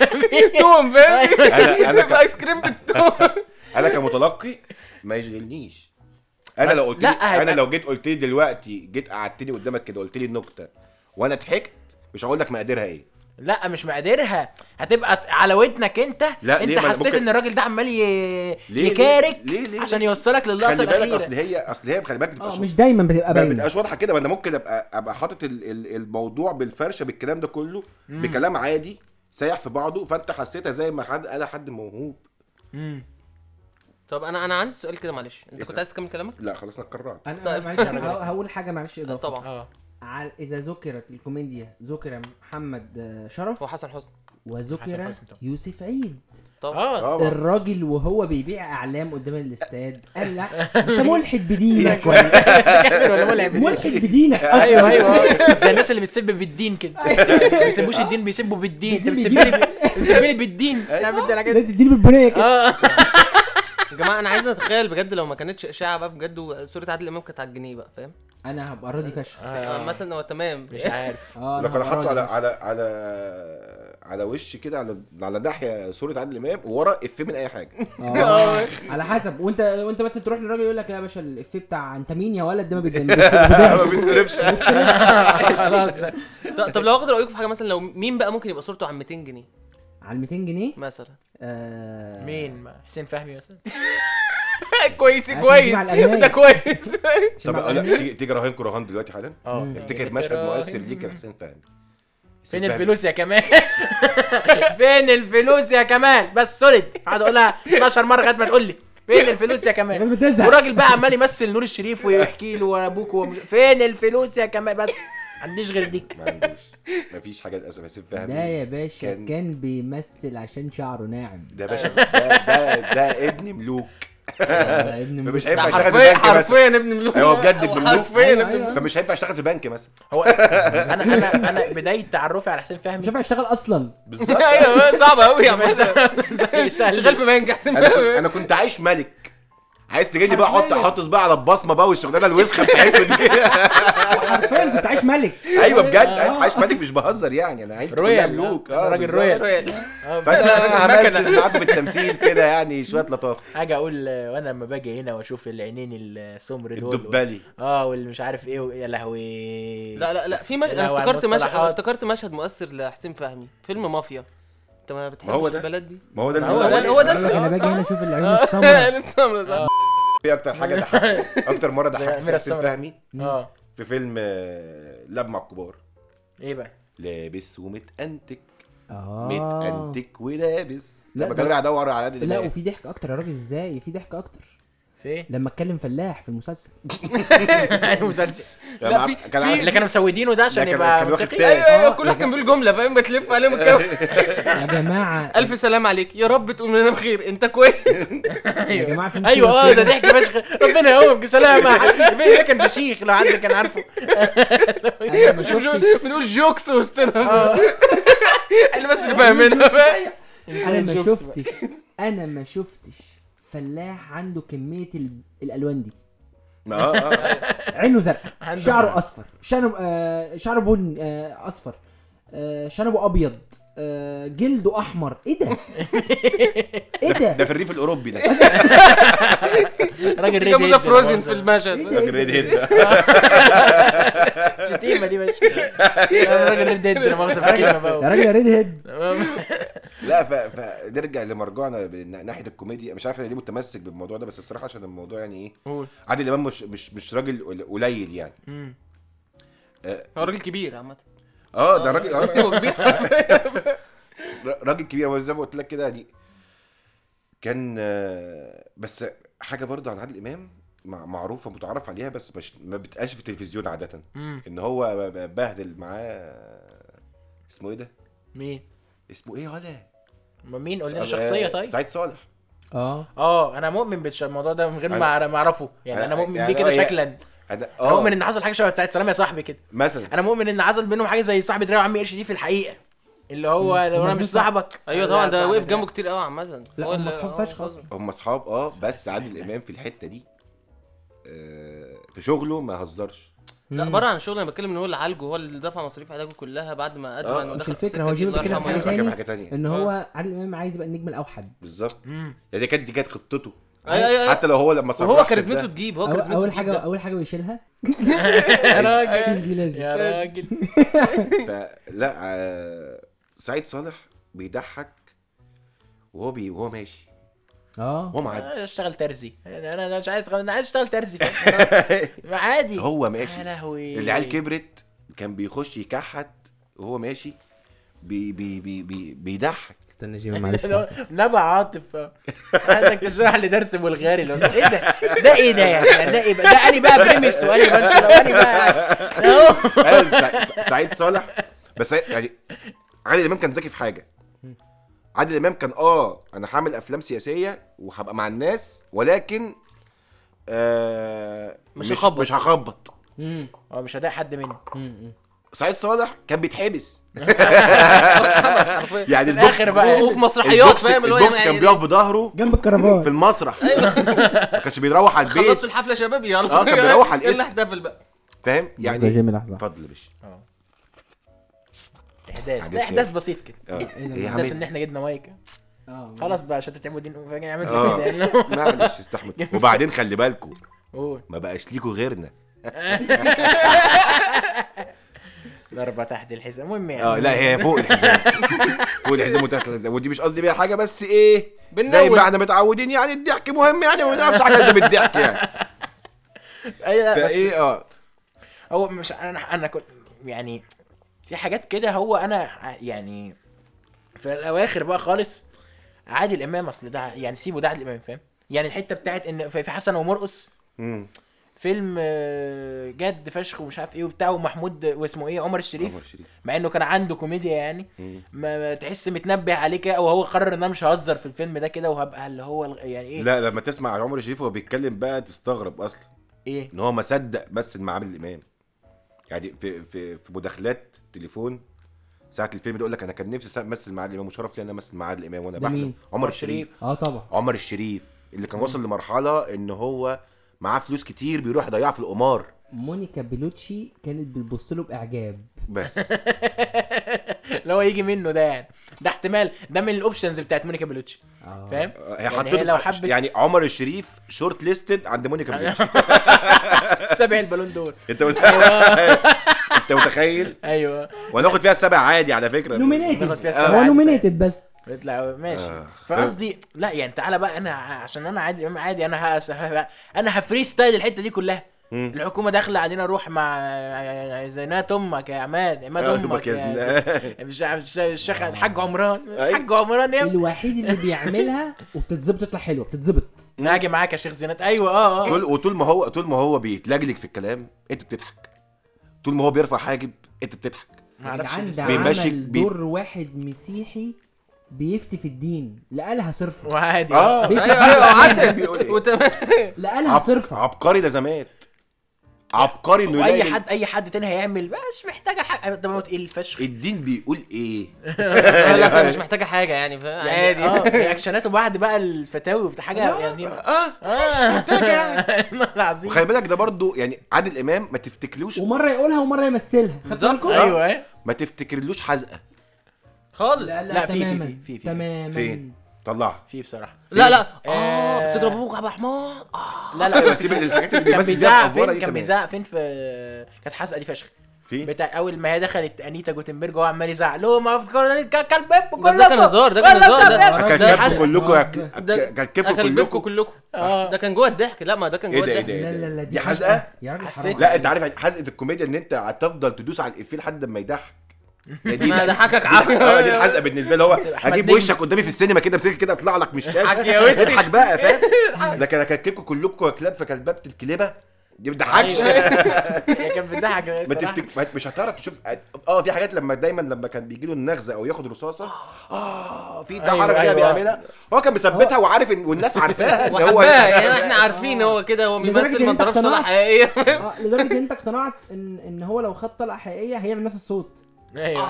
B: توم فاهم
D: أنا- أنا ك-
B: ايس كريم بالتوم
D: انا كمتلقي ما يشغلنيش انا لو قلت لي
A: لا، هيبقى-
D: انا لو جيت قلت لي دلوقتي جيت قعدتني قدامك كده قلت لي النكته وانا ضحكت مش هقول لك مقاديرها ايه
A: لا مش مقادرها هتبقى على ودنك انت
D: لا،
A: انت
D: ليه؟ ما أنا
A: حسيت
D: ممكن-
A: ان الراجل ده عمال ي...
D: ليه؟
A: يكارك
D: ليه؟ ليه؟
A: عشان
D: ليه؟
A: يوصلك للقطه
D: خلي بالك
A: الاخيره
D: اصل هي اصل هي خلي بالك بتبقى
C: اه
D: شو-
C: مش دايما بتبقى
D: ما
C: باينه
D: بتبقاش واضحه كده وانا ممكن ابقى ابقى حاطط ال- ال- الموضوع بالفرشه بالكلام ده كله بكلام عادي سايح في بعضه فانت حسيتها زي ما حد قال حد موهوب
A: مم.
B: طب انا انا عندي سؤال كده معلش انت
D: اسأل.
B: كنت عايز تكمل كلامك
D: لا خلاص انا اتكرعت
C: انا
B: طيب.
C: معلش أنا ه- هقول حاجه معلش اضافه
B: طبعا
A: اه
C: على اذا ذكرت الكوميديا ذكر محمد آه، شرف
B: هو حسن حسني
A: حسن
C: وذكر
A: حسني طبعا.
C: يوسف عيد
B: طبعا
A: اه
D: طبعا
C: الراجل وهو بيبيع اعلام قدام الاستاد قال لا انت ملحد بدينك ولا
A: كافر ولا ملعب
C: ملحد بدينك اصلا
A: ايوه ايوه زي الناس اللي بتسب بالدين كده ما بيسبوش الدين بيسبوا بالدين انت
C: الدين
A: بتسبني بتسبني بالدين تعمل انت الحاجات
C: ده
A: دي
C: تديني بالبنيه كده
A: اه
B: يا جماعه انا عايز اتخيل بجد لو ما كانتش اشاعه بقى بجد وصوره عادل امام كانت على الجنيه بقى فاهم
C: انا هبقى راضي فشخ
B: عامه هو تمام
A: مش عارف
C: اه
D: لو كان
C: هبقى
D: حاطه
C: راضي
D: على
C: فشخ.
D: على على على وش كده على على ناحيه صوره عادل امام وورا افيه من اي حاجه
C: اه على حسب وانت وانت بس تروح للراجل يقول لك لا يا باشا الافيه بتاع انت مين يا ولد ده ما بيتجنبش
D: ما بيتصرفش
A: خلاص
B: ط- طب لو اخد رايكم في حاجه مثلا لو مين بقى ممكن يبقى صورته على 200 جنيه
C: على 200 جنيه
B: مثلا
C: آه
A: مين ما- حسين فهمي مثلا
B: كويس
C: عشان
B: كويس
C: تجيب على الأغنياء.
B: ده كويس
C: عشان
D: طب
C: مع
D: لا
C: الأغنية.
D: تيجي تيجي راهنكم رهان دلوقتي حالا
A: اه
D: افتكر مشهد مؤثر ليك يا حسين فهمي حسين
A: فين
D: فهمي.
A: الفلوس يا كمال فين الفلوس يا كمال بس سوليد قاعد اقولها 12 مره لغايه ما تقول لي فين الفلوس يا كمال
C: الراجل بتزهق.
A: والراجل بقى عمال يمثل نور الشريف ويحكي له وابوك ومش... فين الفلوس يا كمال بس ما عنديش غير دي
D: ما عندوش مفيش حاجه للاسف حسين فهمي
C: ده يا باشا
D: كان-
C: كان, بيمثل عشان شعره ناعم
D: ده باشا ده ده, ده ابن ملوك
C: ده ابن
D: فمش
C: ملوك.
D: هينفع
B: ده
D: يشتغل في
B: حرفيا
D: بنك مثلا
B: حرفيا ابن ملوك
D: أيوة بجد ابن ملوك.
B: حرفيا
C: أيوة،
B: ابن
C: أيوة.
B: ملوك
D: فمش هينفع يشتغل في بنك مثلا
A: هو انا انا انا بدايه تعرفي على حسين
C: مش
A: فهمي
C: هينفع يشتغل اصلا
D: بالظبط
B: ايوه صعب قوي يا عم
A: زي-
B: شغال في بنك احسن
D: انا كنت انا كنت عايش ملك عايز تجيني بقى احط
C: حرفياً.
D: احط صباعي على البصمه بقى والشغلانه الوسخه بتاعتكم دي
C: حرفيا كنت عايش ملك
D: ايوه بجد
C: آه.
D: عايش ملك مش بهزر يعني انا عيلتي كلها
A: رويال
D: ملوك
A: أنا راجل
D: بالظبط.
A: رويال
D: فانا
B: مكنة.
D: همسمس معاكم بالتمثيل كده يعني شويه لطافه
A: حاجه اقول آه، وانا لما باجي هنا واشوف العينين السمر دول
D: الدبالي
A: اه واللي مش عارف ايه يا لهوي
B: لا لا لا في مشهد انا
A: لا، وعلى
B: افتكرت مشهد
A: المصطلحات.
B: انا افتكرت مشهد مؤثر لحسين فهمي فيلم مافيا انت ما بتحبش
D: هو ده.
B: البلد دي
D: ما هو ده
A: ما
D: اللي
A: هو
D: بقول
A: ده-
D: عليه.
B: هو ده
C: بقول لك انا
B: الفيلم.
C: باجي هنا اشوف العيون السمراء
B: السمرة صح
D: في اكتر حاجه ضحكتني اكتر مره
A: زي
D: ضحكتني
A: أميرة
D: حسين
A: السمراء.
D: فهمي
A: اه
D: في فيلم آه، لعب مع الكبار
A: ايه بقى
D: لابس ومتأنتك
C: اه
D: متأنتك ولابس
C: لا،
D: لما
C: ده-
D: كان رايح ادور على عادل
C: لا
D: امام
C: وفي ضحك اكتر يا راجل ازاي في ضحك اكتر
A: في ايه
C: لما اتكلم فلاح في المسلسل
A: المسلسل
D: كان
B: لا،
D: عم-
B: في-
D: كان
B: في-
D: عم-
A: اللي كانوا مسودينه ده عشان
D: لا، كان-
A: يبقى
D: كان واخد
A: منطقي
D: تاني.
B: ايوه ايوه
C: آه،
B: كل واحد كان بيقول جمله فاهم بتلف عليهم الكلام
C: يا جماعه
B: الف سلام عليك يا رب تقول لنا بخير انت كويس
C: يا جماعه في
A: ايوه اه
C: مصيبة
A: ده ضحك فشخ ربنا يقومك سلامة الفيديو ده كان فشيخ لو حد كان عارفه
C: انا ما شفتش
B: بنقول جوكس وسطنا احنا بس اللي فاهمينها فاهم
C: انا ما
A: جوكس بقى.
C: شفتش انا ما شفتش فلاح عنده كميه ال... الالوان دي
D: اه اه
C: عينه زرقاء
A: عنده-
C: شعره اصفر شنب آه شعره بني آه اصفر آه شنبه ابيض آه جلده احمر ايه ده ايه
D: ده
C: ده
D: في الريف الاوروبي ده
A: راجل ريد
B: جابوا ذا
A: هيد
B: فروزن
A: ده
B: في المشهد
C: إيه ده؟
D: راجل ريد هيد ده
A: شتيمة دي بس راجل ريد هيد لا مؤاخذة في الكلمة
C: يا
A: بقى
C: راجل يا ريد هيد
D: لا ف... فنرجع لمرجوعنا بن- ناحيه الكوميديا مش عارف انا ليه متمسك بالموضوع ده بس الصراحه عشان الموضوع يعني ايه
A: قول
D: عادل امام مش مش مش راجل قل- قليل يعني
A: مم.
B: هو راجل كبير عامة
D: اه ده راجل آه،
B: هو كبير
D: راجل كبير هو زي ما قلت لك كده يعني كان آه، بس حاجه برضه عن عادل امام مع- معروفه متعارف عليها بس مش ما بتقاش في التلفزيون عاده
A: مم.
D: ان هو ب- ب- بهدل معاه اسمه ايه ده
A: مين
D: اسمه ايه ولا
A: ما مين قول لنا شخصية طيب
D: سعيد صالح
C: اه
A: اه انا مؤمن بالموضوع ده من غير ما ما اعرفه يعني انا
D: أنا-
A: مؤمن
D: يعني
A: بيه كده
D: آه، هي-
A: شكلا
D: انا
A: انا
D: اه
A: مؤمن ان حصل حاجه شبه بتاعت سلام يا صاحبي كده
D: مثلا
A: انا مؤمن ان حصل بينهم حاجه زي صاحبي دراع وعمي قرش دي في الحقيقه اللي هو لو انا
C: هما
A: مش
C: صح-
A: صاحبك
B: ايوه
A: لا،
B: طبعا ده
A: صاحبي
B: وقف
A: دراع.
B: جنبه كتير قوي عامة
C: لا
B: هو
C: هم
B: اللي-
C: اصحاب
B: هو
C: فشخ
B: فضل.
C: اصلا
D: هم اصحاب اه بس عادل امام في الحته دي آه، في شغله ما هزرش
B: لا بره عن الشغل انا بتكلم ان هو اللي عالجه هو اللي دفع مصاريف علاجه كلها بعد ما
D: آه،
B: ادمن
C: مش
B: دخل
C: الفكرة،
B: السكة
C: هو
B: دي،
C: جيبه
B: الله
C: بيتكلم
B: يرحمه
C: في
D: بس
C: حاجة
B: يعني.
D: كان
C: تاني.
D: في حاجه تانية
C: ان هو عادل امام عايز يبقى النجم الاوحد
D: بالظبط
A: مم.
D: يعني دي كانت دي كانت خطته
B: ايوه ايوه
D: حتى لو هو لما صرح
B: وهو
D: في
B: كاريزمته
D: ده.
B: تجيب هو
C: أول,
B: كاريزمته
C: اول
B: تجيب
C: حاجه
B: ده.
C: اول حاجه ويشيلها
A: يا راجل
C: شيل دي لازم
A: يا راجل
D: فلا آه، سعيد صالح بيضحك وهو بي وهو ماشي
C: اه
D: وهو معدي
A: أنا اشتغل ترزي انا انا مش عايز انا عايز اشتغل ترزي فاهم؟ عادي
D: هو
A: يا
D: ماشي
A: لهوي
D: العيال كبرت كان بيخش يكحت وهو ماشي بي بي بي بي بيضحك
C: استنى جيمي معلش
A: لو- نبع عاطف عايزك تشرح لي درس بلغاري لو ايه ده ده ايه ده يعني يعني ده ايه بقى ده اني بقى بريمس واني بنشر واني بقى اهو
D: أيوة، سع- سعيد صالح بس يعني عادل امام كان ذكي في حاجه عادل امام كان اه انا هعمل افلام سياسيه وهبقى مع الناس ولكن آه
B: مش هخبط.
D: مش هخبط
C: امم
A: هو مش هضايق حد منه
D: سعيد صالح كان بيتحبس
B: حرفيا.
D: يعني
A: في
D: البوكس
A: الآخر بقى.
B: وفي مسرحيات
D: البوكس,
B: فاهم اللي هو
D: البوكس كان
B: يعني
D: بيقف بظهره
C: جنب الكرفان
D: في المسرح ما كانش بيروح على البيت
B: خلصوا الحفله يا شباب يلا
D: آه، كان بيروح على الاسم.
B: يلا احتفل بقى
D: فاهم
C: ده
D: يعني
C: جيمي لحظه
D: اتفضل يا باشا
A: احداث
D: حدث
A: ده احداث بسيط كده
D: آه.
C: إيه
D: إيه يا
A: احداث
D: عم
A: ان احنا جبنا مايك
C: اه
A: خلاص بقى عشان تتعبوا دين فاجي عملت
D: آه.
A: كده لانه
D: معلش استحمل وبعدين خلي بالكم
A: قول
D: ما بقاش ليكوا غيرنا
A: ضربه تحت الحزام المهم يعني
D: اه لا هي فوق الحزام فوق الحزام وتحت الحزام ودي مش قصدي بيها حاجه بس ايه
B: بننوه.
D: زي ما احنا متعودين يعني الضحك مهم يعني ما نعرفش حاجه ده بالضحك يعني
A: اي لا بس
D: فايه اه
A: هو مش انا انا كنت يعني في حاجات كده هو انا ع- يعني في الاواخر بقى خالص عادل امام اصل ده يعني سيبه ده عادل امام فاهم يعني الحته بتاعت ان في في حسن ومرقص
D: مم.
A: فيلم آه، جد فشخ ومش عارف ايه وبتاع ومحمود واسمه ايه عمر الشريف
D: عمر الشريف.
A: مع انه كان عنده كوميديا يعني
D: مم.
A: ما ما تحس متنبه عليه كده وهو قرر ان انا مش ههزر في الفيلم ده كده وهبقى اللي هو الغ- يعني ايه
D: لا لما تسمع عمر الشريف وهو بيتكلم بقى تستغرب اصلا
A: ايه
D: ان هو ما صدق مثل مع عادل امام يعني في في في مداخلات تليفون ساعه الفيلم يقول لك انا كان نفسي امثل مع عادل امام وشرف لي ان انا امثل مع عادل امام وانا
C: ده
D: بحلم
C: مين؟
D: عمر الشريف
C: اه طبعا
D: عمر الشريف اللي كان وصل لمرحله ان هو معاه فلوس كتير بيروح يضيعها في القمار
C: مونيكا بيلوتشي كانت بتبص له باعجاب
D: بس
A: اللي هو يجي منه ده يعني ده احتمال ده من الاوبشنز بتاعت مونيكا بيلوتشي
C: اه
A: فاهم
D: هي
A: يعني
D: حطته
A: هي لو حبت
D: يعني عمر الشريف شورت ليستد عند مونيكا بلوتشي
A: سبع البالون دور
D: انت مت... انت متخيل
A: ايوه
D: وناخد فيها السبع عادي على فكره
A: ناخد فيها
C: نومينيتد
A: السبعة
C: هو
A: عادي
C: نومينيتد بس
A: بيطلع ماشي
D: آه.
A: فقصدي لا يعني تعالى بقى انا عشان انا عادي عادي انا هس... انا هفري ستايل الحته دي كلها
D: مم.
A: الحكومه داخله قاعدين اروح مع زينات امك يا عماد عماد
D: آه،
A: امك
D: أمك يا
A: يا
D: زنا-
A: مش مش- الشيخ الحاج عمران
D: أيوة.
A: الحاج عمران يا ابني.
C: الوحيد اللي بيعملها وبتتظبط تطلع حلوه بتتظبط
A: ناجي معاك يا شيخ زينات ايوه اه اه
D: طول وطول ما هو طول ما هو بيتلجلج في الكلام انت بتضحك طول ما هو بيرفع حاجب انت بتضحك
A: ما اعرفش
C: عند
A: ازاي.
D: بيمشي-
C: عمل
D: بي-
C: دور واحد مسيحي بيفتي في الدين لقالها صرفه
A: وعادي
D: اه
C: بيفتي
B: ايوه ايوه عدى
D: بيقول ايه
B: وتمام
C: لقالها
D: عب...
C: صرفه
D: عبقري لازمات عبقري انه
A: واي
D: يلاقي
A: حد اي حد تاني هيعمل مش محتاجه حق ده موت ايه الفشخ
D: الدين بيقول ايه
B: لا كان مش محتاجه حاجه يعني فاهم
A: يعني
B: عادي
A: اه رياكشناته بعد بقى الفتاوي بتاع حاجه يعني
D: اه
A: اه والله العظيم
D: وخلي بالك ده برضو يعني عادل امام ما تفتكرلوش
C: ومره يقولها ومره يمثلها خدت
B: بالظبط.
C: بالكم؟
A: ايوه ايوه
D: ما تفتكرلوش حزقه
B: خالص
C: لا
B: لا
C: لا,
A: لا، في- في-
C: تماما
A: في- في- في.
C: تماما
D: فين طلعها
A: في بصراحه
B: لا, لا.
A: آه.
B: اه بتضرب ابوك يا ابو حمار آه.
A: لا
D: ايوه
A: لا
D: سيب الحاجات اللي
A: كان
D: بيمثل
A: بيزعق
D: فيها الافوره
A: فين
D: دي
A: كان
D: تمام.
A: بيزعق فين في كانت حاسقه دي فشخ
D: في
A: بتاع اول ما هي دخلت انيتا جوتنبرج وهو عمال يزعق له ما في كلب
B: ده- ده كان هزار ده كان هزار ده
C: ده
D: كان كلكم
C: حزقة.
B: ده
D: كلكم
B: اكلبكم
D: كلكم
B: كلكم
A: اه
B: ده كان جوه الضحك لا ما ده كان
D: إيه
B: جوه
D: ده، إيه
B: الضحك
D: ده؟
C: لا لا لا
D: دي حزقة؟
C: يا راجل
A: حسيت.
C: حرام
D: لا انت عارف حزقه الكوميديا ان انت هتفضل تدوس على الافيه لحد ما يضحك يا دي
B: ما ضحكك
D: دي-
B: عافية.
D: اه دي الحزقه بالنسبه لي هو
A: أحمد
D: هجيب
A: نجم.
D: وشك قدامي في السينما كده امسكك كده اطلع لك من الشاشه
B: اضحك يا وسي.
D: اضحك بقى فاهم لكن انا كلكم كلكم كلاب فكلبابه الكلبه دي ما بتضحكش
A: هي كانت بتضحك
D: ما
A: الصراحة.
D: تفتك ما- مش هتعرف تشوف اه في حاجات لما دايما لما كان بيجي له النغزه او ياخد رصاصه اه في ده
A: أيوة،
D: حركه كده
A: أيوة.
D: بيعملها هو كان مثبتها وعارف ان والناس عارفاها ان هو
B: وحبها يعني احنا عارفين هو كده هو
C: لدرجة
B: بيمثل
C: إن
B: ما
C: أنت
B: ضربش طلع
C: اقتنعت.
B: حقيقيه
C: اه لدرجه ان انت اقتنعت ان ان هو لو خد طلقه حقيقيه هيعمل نفس الصوت
A: ايوه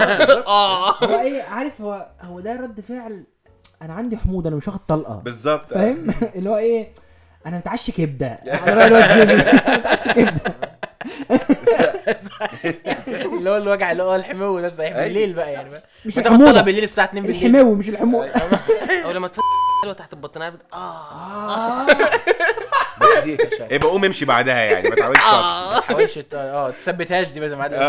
B: اه
C: هو ايه عارف هو هو ده رد فعل انا عندي حموضه انا مش واخد طلقه
D: بالظبط
C: فاهم اللي هو ايه انا متعشي كبده على رأي الواد جيمي أنا متعشي كبده
A: اللي هو الوجع اللي هو الحمو ده صحيح
D: أيوة.
A: بالليل بقى يعني بقى.
C: مش
A: ما تاخد
C: الحموضه
A: طلع بالليل الساعه 2 بالليل
C: الحمو مش الحمو
B: او لما تفتح حلوه تحت البطانيه بت- اه
C: آه.
D: بس دي يبقى قوم امشي بعدها يعني ما تعملش كده.
A: ما تحاولش ت- اه تثبتهاش دي بس ما عاد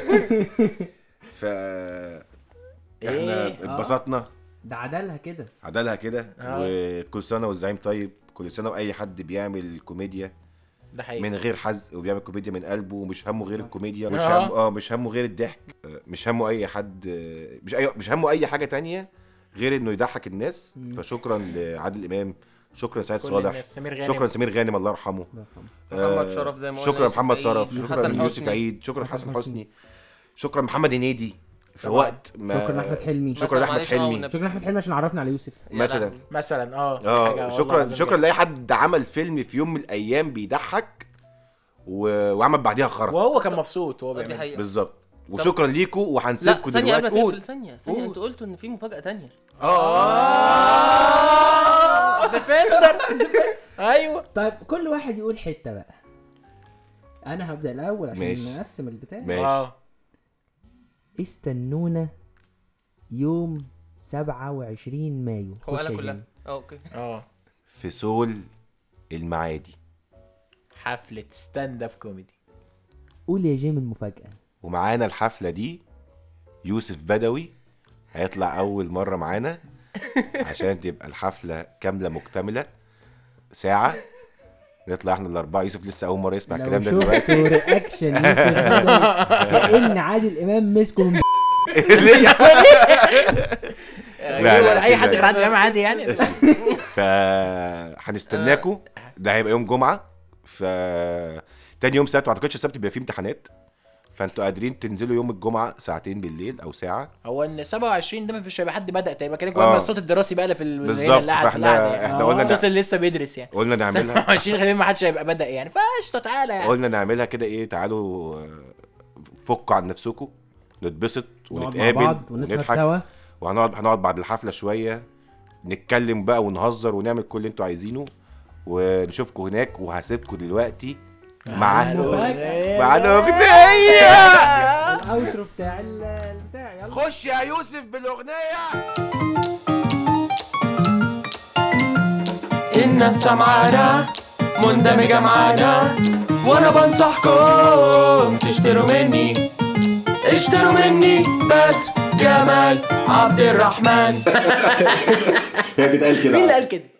D: ف احنا
A: إيه؟
D: اتبسطنا
C: ده عدلها كده
D: عدلها كده
A: آه.
D: وكل سنه والزعيم طيب كل سنه واي حد بيعمل كوميديا
A: ده حقيقي
D: من غير حزق وبيعمل كوميديا من قلبه ومش همه غير الكوميديا مش
A: آه.
D: هم اه مش همه غير الضحك آه، مش همه اي حد آه، مش اي مش همه اي حاجه تانية غير انه يضحك الناس فشكرا لعادل امام شكرا سعيد
A: كل
D: صالح
A: الناس سمير غانم
D: شكرا سمير غانم الله يرحمه
B: محمد
D: آه،
B: شرف زي ما قلنا
D: شكرا
B: يوسف
D: محمد
B: عيد،
D: شرف
B: حسن
D: شكرا يوسف
B: حسني.
D: عيد شكرا
C: حسن
D: حسن
C: حسني.
D: حسني شكرا محمد هنيدي في
A: طبعا.
D: وقت ما
C: شكرا احمد حلمي
B: مثلا
D: شكرا لاحمد
B: معلش، آه،
D: حلمي
B: والنبي.
C: شكرا احمد حلمي عشان عرفنا على يوسف
B: يا
D: مثلا.
B: لهوي.
A: مثلا اه دي حاجة
D: اه
A: والله
D: شكرا
A: العظيم
D: شكرا
A: جدا.
D: لاي حد عمل فيلم في يوم من الايام بيضحك و... وعمل بعديها خرا
A: وهو كان مبسوط وهو
B: دي
A: بيعمل
B: حقيقه
D: بالظبط وشكرا ليكوا
B: لا
D: وهنسيبكم
B: ثانيه قبل
D: دلوقتي
B: ما
D: قول
B: تقفل ثانيه ثانيه
D: قول.
B: انتوا قلتوا ان في مفاجاه ثانيه
A: اه ديفندر ايوه
C: طيب كل واحد يقول حته بقى انا هبدا الاول عشان
D: ماشي.
C: نقسم البتاع
D: ماشي.
A: اه
C: استنونا يوم 27 مايو
B: هو
C: خش
B: قالها
C: يا
B: كلها
C: جيمي.
B: اه اوكي
A: اه
D: في سول المعادي
A: حفله ستاند اب كوميدي
C: قول يا جيم المفاجاه
D: ومعانا الحفله دي يوسف بدوي هيطلع اول مره معانا عشان تبقى الحفله كامله مكتمله ساعه نطلع احنا الاربعه يوسف لسه اول مره يسمع
C: لو
D: الكلام ده دلوقتي
C: شفتوا رياكشن يوسف بدوي كان عادل امام مسكه من
A: لا
D: لا،
A: ولا اي
D: عشان
A: حد
D: لا.
A: غير عادل امام عادي يعني
D: فهنستناكوا ده هيبقى يوم جمعه ف تاني يوم سبت ما اعتقدش السبت بيبقى فيه امتحانات فانتوا قادرين تنزلوا يوم الجمعه ساعتين بالليل او ساعه
A: هو ان 27 ده مفيش هيبقى حد بدا تبقى كده
D: آه.
A: جوه الصوت الدراسي بقى اللي في ال-
D: بالظبط،
A: اللي قاعد-
D: فاحنا-
A: اللي قاعد يعني.
D: احنا قلنا
A: الصوت
D: نع-
A: اللي لسه بيدرس يعني
D: قلنا نعملها
A: 27 خلينا ما حدش هيبقى بدا يعني فقشطه تعالى يعني
D: قلنا نعملها كده ايه تعالوا آه، فكوا عن نفسكم نتبسط
C: نقعد مع
D: ونتقابل
C: بعض ونسهر
D: ونضحك
C: سوا
D: وهنقعد هنقعد بعد الحفله شويه نتكلم بقى ونهزر ونعمل كل اللي انتوا عايزينه ونشوفكم هناك وهسيبكم دلوقتي مع
C: المفاجأة.
D: مع الاغنيه
C: الاوترو بتاع ال- البتاع يلا
D: خش يا يوسف بالاغنيه
E: الناس سمعانا مندمجة معانا وانا بنصحكم تشتروا مني اشتروا مني بدر جمال عبد الرحمن
D: هي بتتقال كده
A: مين اللي قال كده